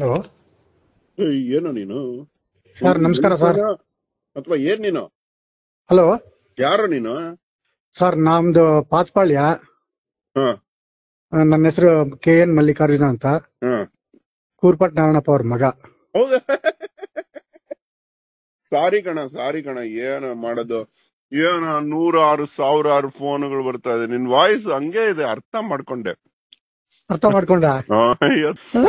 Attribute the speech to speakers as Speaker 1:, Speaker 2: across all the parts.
Speaker 1: Hello
Speaker 2: ಏಯ್, ಏನು ನೀನು
Speaker 1: ಸರ್ ನಮಸ್ಕಾರ ಸರ್
Speaker 2: ಅಥವಾ ಏನ್ ನೀನು
Speaker 1: ಹಲೋ
Speaker 2: ಯಾರು ನೀನು
Speaker 1: ಸರ್ ನಮ್ದು ಪಾತ್ಪಾಳ್ಯ
Speaker 2: ಹ
Speaker 1: ಆ, ನನ್ನ ಹೆಸರು ಕೆ ಎನ್ ಮಲ್ಲಿಕಾರ್ಜುನ ಅಂತ
Speaker 2: ಹ
Speaker 1: ಕೂರ್ಪಟ್ ನಾರಾಯಣಪ್ಪ ಅವ್ರ ಮಗ
Speaker 2: ಹೌದಾ ಸಾರಿ ಕಣ ಸಾರಿ ಕಣ ಏನ ಮಾಡೋದು ಏನ ನೂರಾರು ಸಾವಿರಾರು ಫೋನ್ಗಳು ಬರ್ತಾ ಇದೆ ನಿನ್ ವಾಯ್ಸ್ ಹಂಗೆ ಇದೆ ಅರ್ಥ ಮಾಡ್ಕೊಂಡೆ
Speaker 1: ಅರ್ಥ ಮಾಡ್ಕೊಂಡ
Speaker 2: ಆ, ಅಯ್ಯೋ.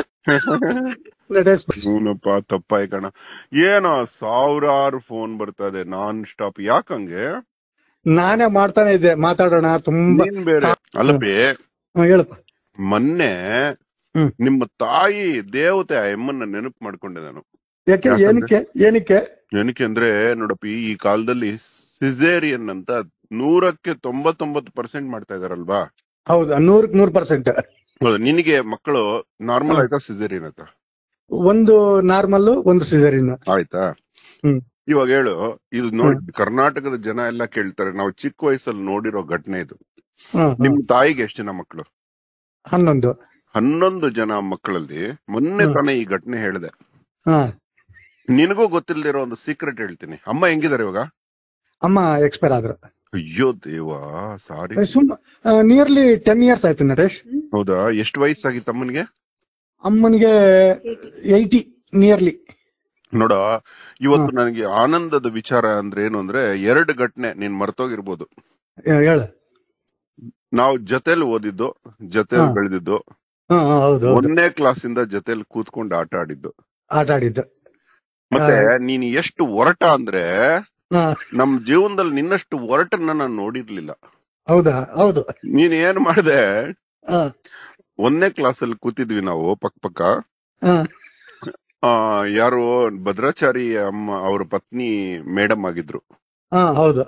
Speaker 1: ನಟೇಶ್
Speaker 2: ಹೂನಪ್ಪ ತಪ್ಪಾಯ್ ಕಣ ಏನೋ ಸಾವಿರಾರು ಫೋನ್ ಬರ್ತಾ ಇದೆ ನಾನ್ ಸ್ಟಾಪ್ ಯಾಕಂಗೆ
Speaker 1: ನಾನೇ ಮಾಡ್ತಾನೆ ಇದ್ದೆ ಮಾತಾಡೋಣ ತುಂಬಾ
Speaker 2: ನೀನ್ ಬೇರೆ ಅಲ್ಲಬೇ
Speaker 1: ಹಾ, ಹೇಳಪ್ಪ
Speaker 2: ಮೊನ್ನೆ
Speaker 1: ಹ್ಮ್.
Speaker 2: ನಿಮ್ಮ ತಾಯಿ ದೇವತೆ ಆ ಎಮ್ಮನ್ನ ನೆನಪು ಮಾಡ್ಕೊಂಡೆ ನಾನು
Speaker 1: ಯಾಕೆ
Speaker 2: ಯಾಕಂದ್ರೆ?
Speaker 1: ಏನಕ್ಕೆ ಏನಕ್ಕೆ
Speaker 2: ಏನಕ್ಕೆ ಅಂದ್ರೆ ನೋಡಪ್ಪ ಈ- ಈ ಕಾಲದಲ್ಲಿ ಸಿಸೇರಿಯನ್ ಅಂತ ನೂರಕ್ಕೆ ತೊಂಬತ್ತೊಂಬತ್ತು ಪರ್ಸೆಂಟ್ ಮಾಡ್ತಾ ಇದಾರಲ್ವಾ
Speaker 1: ಹೌದು ನೂರಕ್ ನೂರ್ ಪರ್ಸೆಂಟ್
Speaker 2: ಹೌದು ನಿನಗೆ ಮಕ್ಕಳು ನಾರ್ಮಲ್ ಆಯ್ತಾ ಸಿಸೇರಿಯನ್ ಆಯ್ತಾ
Speaker 1: ಒಂದು ನಾರ್ಮಲ್ ಒಂದು ಸಿಸರಿನ್
Speaker 2: ಆಯ್ತಾ
Speaker 1: ಹ್ಮ್.
Speaker 2: ಇವಾಗ ಹೇಳು ಇದು ನೋಡಿ ಕರ್ನಾಟಕದ ಜನ ಎಲ್ಲ ಕೇಳ್ತಾರೆ ನಾವು ಚಿಕ್ಕ ವಯಸ್ಸಲ್ಲಿ ನೋಡಿರೋ ಘಟನೆ ಇದು ನಿಮ್ ತಾಯಿಗೆ ಎಷ್ಟು ಜನ ಮಕ್ಕಳು
Speaker 1: ಹನ್ನೊಂದು
Speaker 2: ಹನ್ನೊಂದು ಜನ ಮಕ್ಕಳಲ್ಲಿ ಮೊನ್ನೆ
Speaker 1: ಹ್ಮ್.
Speaker 2: ತಾನೇ ಈ ಘಟನೆ ಹೇಳಿದೆ
Speaker 1: ಹಾ
Speaker 2: ನಿನಗೂ ಗೊತ್ತಿಲ್ದಿರೋ ಒಂದು ಸೀಕ್ರೆಟ್ ಹೇಳ್ತೀನಿ ಅಮ್ಮ ಹೆಂಗಿದಾರೆ ಇವಾಗ
Speaker 1: ಅಮ್ಮ ಎಕ್ಸ್ಪೈರ್ ಆದ್ರು
Speaker 2: ಅಯ್ಯೋ ದೇವಾ ಸಾರಿ
Speaker 1: ಸುಮ್ ನಿಯರ್ಲಿ ಟೆನ್ ಇಯರ್ಸ್ ಆಯ್ತು ನಟೇಶ್
Speaker 2: ಹೌದಾ ಎಷ್ಟು ವಯಸ್ಸಾಗಿತ್ತು ಅಮ್ಮನಿಗೆ
Speaker 1: ಅಮ್ಮನಿಗೆ ಏಯ್ಟಿ ನಿಯರ್ಲಿ
Speaker 2: ನೋಡ ಇವತ್ತು ನನಗೆ ಆನಂದದ ವಿಚಾರ ಅಂದ್ರೆ ಏನು ಅಂದ್ರೆ ಎರಡು ಘಟನೆ ನೀನ್ ಮರ್ತೋಗಿರ್ಬೋದು
Speaker 1: ಹೇಳು
Speaker 2: ನಾವು ಜೊತೆಲಿ ಓದಿದ್ದು ಜೊತೆಲಿ
Speaker 1: ಹಾ.
Speaker 2: ಬೆಳೆದಿದ್ದು
Speaker 1: ಹಾ ಹಾ, ಹೌದು ಹೌದು
Speaker 2: ಒಂದನೇ ಕ್ಲಾಸ್ ಇಂದ ಜೊತೆಲಿ ಕೂತ್ಕೊಂಡು ಆಟ ಆಡಿದ್ದು
Speaker 1: ಆಟ ಆಡಿದ್ದು
Speaker 2: ಮತ್ತೆ ನೀನ್ ಎಷ್ಟು ಒರಟ ಅಂದ್ರೆ
Speaker 1: ಹಾ
Speaker 2: ನಮ್ ಜೀವನದಲ್ಲಿ ನಿನ್ನಷ್ಟು ಒರಟನ್ನ ನಾನು ನೋಡಿರ್ಲಿಲ್ಲ
Speaker 1: ಹೌದಾ ಹೌದು
Speaker 2: ನೀನ್ ಏನ್ ಮಾಡ್ದೆ
Speaker 1: ಹಾ
Speaker 2: ಒಂದನೇ ಕ್ಲಾಸ್ ಅಲ್ಲಿ ಕೂತಿದ್ವಿ ನಾವು ಪಕ್ಕ ಪಕ್ಕ
Speaker 1: ಹಾ
Speaker 2: ಆ ಯಾರು ಭದ್ರಾಚಾರಿ ಅಮ್ಮ ಅವ್ರ ಪತ್ನಿ ಮೇಡಮ್ ಆಗಿದ್ರು
Speaker 1: ಹಾ ಹೌದು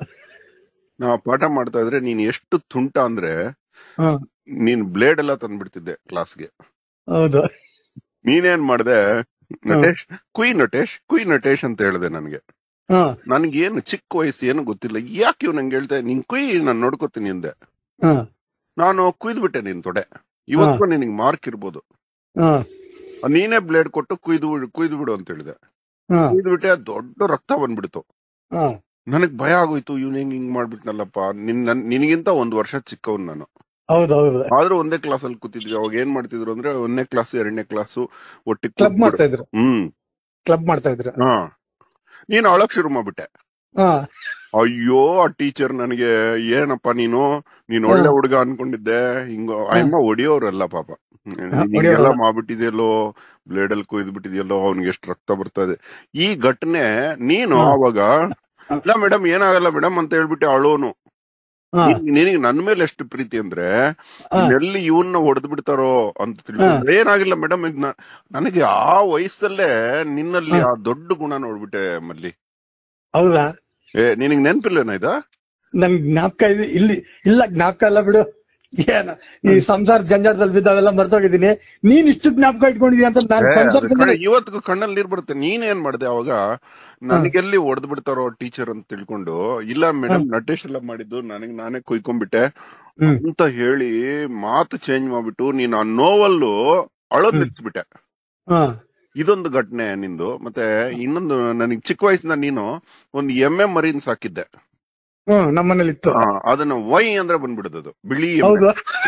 Speaker 2: ನಾ ಪಾಠ ಮಾಡ್ತಾ ಇದ್ರೆ ನೀನ್ ಎಷ್ಟು ತುಂಟ ಅಂದ್ರೆ
Speaker 1: ಹಾ
Speaker 2: ನೀನ್ ಬ್ಲೇಡ್ ಎಲ್ಲ ತಂದ್ಬಿಡ್ತಿದ್ದೆ ಕ್ಲಾಸ್ಗೆ
Speaker 1: ಹೌದು
Speaker 2: ನೀನೇನ್ ಮಾಡ್ದೆ ನಟೇಶ್ ಕುಯ್ ನಟೇಶ್ ಕುಯ್ ನಟೇಶ್ ಅಂತ ಹೇಳ್ದೆ ನನ್ಗೆ
Speaker 1: ಹಾ
Speaker 2: ನನ್ಗೇನು ಚಿಕ್ಕ ವಯಸ್ಸು ಏನು ಗೊತ್ತಿಲ್ಲ ಯಾಕೆ ಇವ್ ನಂಗೆ ಹೇಳ್ತಾ ನೀನ್ ಕುಯ್ ನಾನ್ ನೋಡ್ಕೋತೀನಿ ಅಂದೆ
Speaker 1: ಹಾ
Speaker 2: ನಾನು ಕುಯ್ದ್ಬಿಟ್ಟೆ ನಿನ್ ತೊಡೆ ಇವತ್ತು ನಿನಗ್ ಮಾರ್ಕ್ ಇರ್ಬೋದು
Speaker 1: ಹಾ
Speaker 2: ನೀನೇ ಬ್ಲೇಡ್ ಕೊಟ್ಟು ಕುಯ್ದು ಕುಯ್ದು ಬಿಡು ಅಂತ ಹೇಳಿದೆ
Speaker 1: ಹಾ
Speaker 2: ಕುಯ್ದ್ಬಿಟ್ಟೆ ದೊಡ್ಡ ರಕ್ತ ಬಂದ್ಬಿಡ್ತು
Speaker 1: ಹಾ
Speaker 2: ನನಗ್ ಭಯ ಆಗೋಯ್ತು ಇವ್ನ ಹೆಂಗ್ ಹಿಂಗ್ ಮಾಡ್ಬಿಟ್ನಲ್ಲಪ್ಪ ನಿನ್ ನನ್- ನಿನಗಿಂತ ಒಂದ್ ವರ್ಷ ಚಿಕ್ಕವನ್ ನಾನು
Speaker 1: ಹೌದು ಹೌದು
Speaker 2: ಆದ್ರೂ ಒಂದೇ ಕ್ಲಾಸ್ ಅಲ್ಲಿ ಕೂತಿದ್ವಿ ಅವಾಗ ಏನ್ ಮಾಡ್ತಿದ್ರು ಅಂದ್ರೆ ಒಂದನೇ ಕ್ಲಾಸ್ ಎರಡನೇ ಕ್ಲಾಸ್ ಒಟ್ಟಿಗೆ
Speaker 1: ಕ್ಲಬ್ ಮಾಡ್ತಾ ಇದ್ರು
Speaker 2: ಹ್ಮ್
Speaker 1: ಕ್ಲಬ್ ಮಾಡ್ತಾ ಇದ್ರು
Speaker 2: ಹಾ ನೀನ್ ಅಳಕ್ ಶುರು ಮಾಡ್ಬಿಟ್ಟೆ
Speaker 1: ಹಾ
Speaker 2: ಅಯ್ಯೋ ಆ ಟೀಚರ್ ನನಗೆ ಏನಪ್ಪ ನೀನು ನೀನ್ ಒಳ್ಳೆ ಹುಡುಗ ಅನ್ಕೊಂಡಿದ್ದೆ ಹಿಂಗ ಅಮ್ಮ ಹೊಡಿಯೋರಲ್ಲ ಪಾಪ ಹಿಂಗೆಲ್ಲ
Speaker 1: ಹೊಡಿಯೋರಲ್ಲ.
Speaker 2: ಮಾಡ್ಬಿಟ್ಟಿದ್ಯಲ್ಲೋ ಬ್ಲೇಡ್ ಅಲ್ಲಿ ಕೊಯ್ದು ಬಿಟ್ಟಿದ್ಯಲ್ಲೋ ಅವ್ನಿಗೆ ಎಷ್ಟು ರಕ್ತ ಬರ್ತಾ ಇದೆ ಈ ಘಟನೆ ನೀನು
Speaker 1: ಹಾ.
Speaker 2: ಅವಾಗ
Speaker 1: ಹಾ.
Speaker 2: ಇಲ್ಲ ಮೇಡಮ್ ಏನಾಗಲ್ಲ ಮೇಡಮ್ ಅಂತ ಹೇಳ್ಬಿಟ್ಟು ಅಳೋನು
Speaker 1: ಹಾ
Speaker 2: ನಿನಗೆ ನನ್ ಮೇಲೆ ಎಷ್ಟು ಪ್ರೀತಿ ಅಂದ್ರೆ
Speaker 1: ಹಾ.
Speaker 2: ಎಲ್ಲಿ ಇವನ್ನ ಹೊಡೆದ್ ಬಿಡ್ತಾರೋ ಅಂತ ತಿಳ್ಕೊಂಡ್ರೆ ಏನಾಗಿಲ್ಲ ಮೇಡಮ್ ನನಗೆ ಆ ವಯಸ್ಸಲ್ಲೇ ನಿನ್ನಲ್ಲಿ ಆ ದೊಡ್ಡ ಗುಣ ನೋಡ್ಬಿಟ್ಟೆ ಮಲ್ಲಿ
Speaker 1: ಹೌದಾ
Speaker 2: ಏ ನಿನಗ್ ನೆನ್ಪಿಲ್ಲೇನ ಇದ
Speaker 1: ನನ್ ಜ್ಞಾಪಕ ಇದೆ ಇಲ್ಲಿ ಇಲ್ಲ ಜ್ಞಾಪಕ ಇಲ್ಲ ಬಿಡು ಏನ ಈ ಸಂಸಾರ ಜಂಜಾಟದಲ್ಲಿ ಬಿದ್ದಾವೆಲ್ಲ ಮರ್ತೋಗಿದ್ದೀನಿ ನೀನ್ ಇಷ್ಟು ಜ್ಞಾಪಕ ಇಟ್ಕೊಂಡಿದೀಯ ಅಂತ ನಾನು ಸಂಸಾರ
Speaker 2: ಇವತ್ತಿಗೂ ಕಣ್ಣಲ್ಲಿ ನೀರ್ ಬರುತ್ತೆ ನೀನೇನ್ ಮಾಡ್ದೆ ಅವಾಗ ನನಗೆಲ್ಲಿ ಹೊಡೆದ್ ಬಿಡ್ತಾರೋ ಟೀಚರ್ ಅಂತ ತಿಳ್ಕೊಂಡು ಇಲ್ಲ ಮೇಡಮ್ ನಟೇಶ್ ಎಲ್ಲ ಮಾಡಿದ್ದು ನನಗ್ ನಾನೇ ಕುಯ್ಕೊಂಡ್ಬಿಟ್ಟೆ
Speaker 1: ಹ್ಮ್
Speaker 2: ಅಂತ ಹೇಳಿ ಮಾತು ಚೇಂಜ್ ಮಾಡ್ಬಿಟ್ಟು ನೀನ್ ಆ ನೋವಲ್ಲೂ ಅಳೋದ್
Speaker 1: ಹ್ಮ್.
Speaker 2: ನಿಲ್ಸ್ಬಿಟ್ಟೆ
Speaker 1: ಹಾ
Speaker 2: ಇದೊಂದು ಘಟನೆ ನಿಂದು ಮತ್ತೆ ಇನ್ನೊಂದು ನನಗ್ ಚಿಕ್ಕ ವಯಸ್ಸಿನ ನೀನು ಒಂದು ಎಮ್ಮೆ ಮರಿನ್ ಸಾಕಿದ್ದೆ
Speaker 1: ಹ್ಮ್ ನಮ್ಮನೇಲಿ ಇತ್ತು
Speaker 2: ಆ, ಅದನ್ನ ವೈ ಅಂದ್ರೆ ಬಂದ್ಬಿಡುದು ಬಿಳಿ ಎಮ್ಮೆ.
Speaker 1: ಹೌದು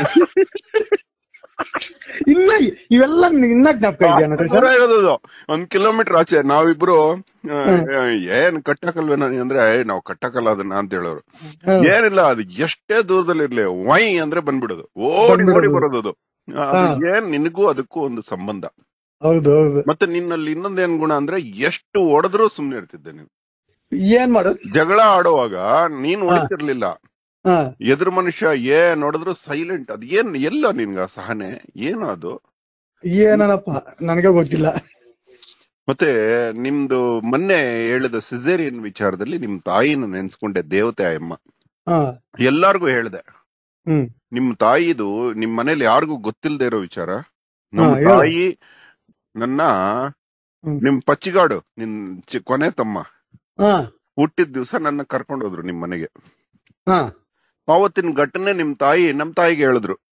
Speaker 1: ಇನ್ನ ಇವೆಲ್ಲ ನಿನ್ಗೆ ಇನ್ನ ಜ್ಞಾಪಕ ಇದೆಯಾ ನಟೇಶ
Speaker 2: ದೂರ ಇರೋದು ಒಂದ್ ಕಿಲೋಮೀಟರ್ ಆಚೆ ನಾವಿಬ್ರು ಆ, ಏನ್ ಕಟ್ಟಕಲ್ವೇನ ಅಂದ್ರೆ "ಏ, ನಾವ್ ಕಟ್ಟಕಲ್ಲ ಅದನ್ನ ಅಂತ ಹೇಳೋರು
Speaker 1: ಹ್ಮ್.
Speaker 2: ಏನಿಲ್ಲ ಅದು ಎಷ್ಟೇ ದೂರದಲ್ಲಿ ಇರ್ಲಿ ವೈ ಅಂದ್ರೆ ಬಂದ್ಬಿಡೋದು ಓಡಿ
Speaker 1: ಬಂದ್ಬಿಡೋದು.
Speaker 2: ಓಡಿ ಬರೋದು ಅದು ಅದು
Speaker 1: ಹಾ.
Speaker 2: ಏನ್ ನಿನಗೂ ಅದಕ್ಕೂ ಒಂದು ಸಂಬಂಧ
Speaker 1: ಹೌದು ಹೌದು
Speaker 2: ಮತ್ತೆ ನಿನ್ನಲ್ಲಿ ಇನ್ನೊಂದೇನ್ ಗುಣ ಅಂದ್ರೆ ಎಷ್ಟು ಹೊಡೆದ್ರೂ ಸುಮ್ನೆ ಇರ್ತಿದ್ದೆ ನೀನು
Speaker 1: ಏನ್ ಮಾಡೋದು
Speaker 2: ಜಗಳ ಆಡುವಾಗ ನೀನ್ ಹೊಡಿತಿರ್ಲಿಲ್ಲ
Speaker 1: ಹಾ
Speaker 2: ಎದುರು ಮನುಷ್ಯ ಏನ್ ನೋಡಿದ್ರು ಸೈಲೆಂಟ್ ಅದ್ ಏನ್ ಎಲ್ಲ ನಿನ್ಗ ಆ ಸಹನೆ ಏನು ಅದು
Speaker 1: ಏನನಪ್ಪ ನನಗೆ ಗೊತ್ತಿಲ್ಲ
Speaker 2: ಮತ್ತೆ ನಿಮ್ದು ಮೊನ್ನೆ ಹೇಳಿದ ಸಿಸೇರಿಯನ್ ವಿಚಾರದಲ್ಲಿ ನಿಮ್ ತಾಯಿನ ನೆನ್ಸ್ಕೊಂಡೆ ದೇವತೆ ಅಮ್ಮ
Speaker 1: ಹಾ
Speaker 2: ಎಲ್ಲಾರ್ಗು ಹೇಳ್ದೆ
Speaker 1: ಹ್ಮ್
Speaker 2: ನಿಮ್ ತಾಯಿದು ನಿಮ್ ಮನೇಲಿ ಯಾರಿಗೂ ಗೊತ್ತಿಲ್ಲದೆ ಇರೋ ವಿಚಾರ ನಮ್ಮ
Speaker 1: ಹಾ, ಹೇಳು.
Speaker 2: ತಾಯಿ ನನ್ನ
Speaker 1: ಹ್ಮ್.
Speaker 2: ನಿಮ್ ಪಚ್ಚಿಗಾಡು ನಿನ್ ಚಿ- ಕೊನೆ ತಮ್ಮ
Speaker 1: ಹಾ
Speaker 2: ಹುಟ್ಟಿದ ದಿವ್ಸ ನನ್ನ ಕರ್ಕೊಂಡು ಹೋದ್ರು ನಿಮ್ ಮನೆಗೆ
Speaker 1: ಹಾ
Speaker 2: ಅವತ್ತಿನ ಘಟನೆ ನಿಮ್ ತಾಯಿ ನಮ್ ತಾಯಿಗೆ ಹೇಳಿದ್ರು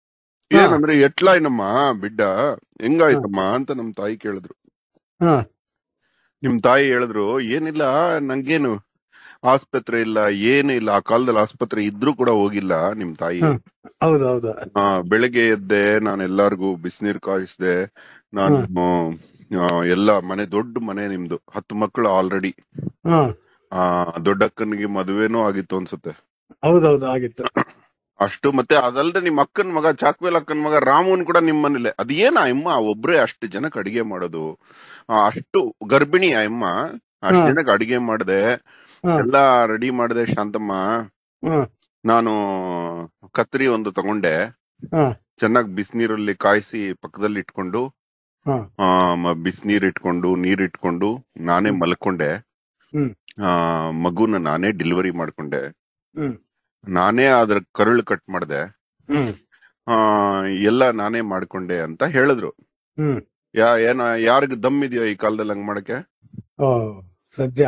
Speaker 2: ಏನಂದ್ರೆ ಎಟ್ಲಾಯ್ನಮ್ಮ ಬಿಡ್ಡ ಹೆಂಗಾಯ್ತಮ್ಮ ಅಂತ ನಮ್ ತಾಯಿ ಕೇಳಿದ್ರು
Speaker 1: ಹಾ
Speaker 2: ನಿಮ್ ತಾಯಿ ಹೇಳಿದ್ರು ಏನಿಲ್ಲ ನಂಗೇನು ಆಸ್ಪತ್ರೆ ಇಲ್ಲ ಏನು ಇಲ್ಲ ಆ ಕಾಲದಲ್ಲಿ ಆಸ್ಪತ್ರೆ ಇದ್ರೂ ಕೂಡ ಹೋಗಿಲ್ಲ ನಿಮ್ ತಾಯಿ
Speaker 1: ಹ್ಮ್. ಹೌದು ಹೌದು
Speaker 2: ಆ, ಬೆಳಗ್ಗೆ ಎದ್ದೆ ನಾನು ಎಲ್ಲಾರ್ಗು ಬಿಸಿನೀರ್ ಕಾಯಿಸ್ದೆ ನಾನು ಆ, ಎಲ್ಲ ಮನೆ ದೊಡ್ಡ ಮನೆ ನಿಮ್ದು ಹತ್ತು ಮಕ್ಕಳು ಆಲ್ರೆಡಿ
Speaker 1: ಹಾ
Speaker 2: ಆ ದೊಡ್ಡಕ್ಕನಿಗೆ ಮದುವೆನೂ ಆಗಿತ್ತು ಅನ್ಸುತ್ತೆ
Speaker 1: ಹೌದೌದು ಆಗಿತ್ತು
Speaker 2: ಅಷ್ಟು ಮತ್ತೆ ಅದಲ್ದೆ ನಿಮ್ ಅಕ್ಕನ್ ಮಗ ಚಾಕ್ವೇಲ್ ಅಕ್ಕನ್ ಮಗ ರಾಮನ್ ಕೂಡ ನಿಮ್ ಮನೇಲೆ ಅದೇನ ಅಮ್ಮ ಒಬ್ರೇ ಅಷ್ಟು ಜನಕ್ಕೆ ಅಡಿಗೆ ಮಾಡೋದು ಆ, ಅಷ್ಟು ಗರ್ಭಿಣಿ ಆ ಅಮ್ಮ ಅಷ್ಟು
Speaker 1: ಹಾ.
Speaker 2: ಜನಕ್ಕೆ ಅಡಿಗೆ ಮಾಡ್ದೆ
Speaker 1: ಹಾ
Speaker 2: ಎಲ್ಲಾ ರೆಡಿ ಮಾಡ್ದೆ ಶಾಂತಮ್ಮ
Speaker 1: ಹಾ
Speaker 2: ನಾನು ಕತ್ರಿ ಒಂದು ತಗೊಂಡೆ
Speaker 1: ಹಾ
Speaker 2: ಚೆನ್ನಾಗಿ ಬಿಸಿನೀರಲ್ಲಿ ಕಾಯಿಸಿ ಪಕ್ಕದಲ್ಲಿ ಇಟ್ಕೊಂಡು
Speaker 1: ಹಾ
Speaker 2: ಆ ಮ- ಬಿಸಿನೀರ್ ಇಟ್ಕೊಂಡು ನೀರ್ ಇಟ್ಕೊಂಡು ನಾನೇ ಮಲ್ಕೊಂಡೆ
Speaker 1: ಹ್ಮ್.
Speaker 2: ಆ ಮಗುನ ನಾನೇ ಡೆಲಿವರಿ ಮಾಡ್ಕೊಂಡೆ
Speaker 1: ಹ್ಮ್
Speaker 2: ನಾನೇ ಅದ್ರ ಕರುಳು ಕಟ್ ಮಾಡ್ದೆ
Speaker 1: ಹ್ಮ್
Speaker 2: ಆ ಎಲ್ಲ ನಾನೇ ಮಾಡ್ಕೊಂಡೆ ಅಂತ ಹೇಳಿದ್ರು
Speaker 1: ಹ್ಮ್
Speaker 2: ಯಾ ಏನ ಯಾರಿಗ ದಮ್ ಇದೆಯೋ ಈ ಕಾಲದಲ್ಲಿ ಹಂಗ್ ಮಾಡಕ್ಕೆ
Speaker 1: ಓ ಸದ್ಯ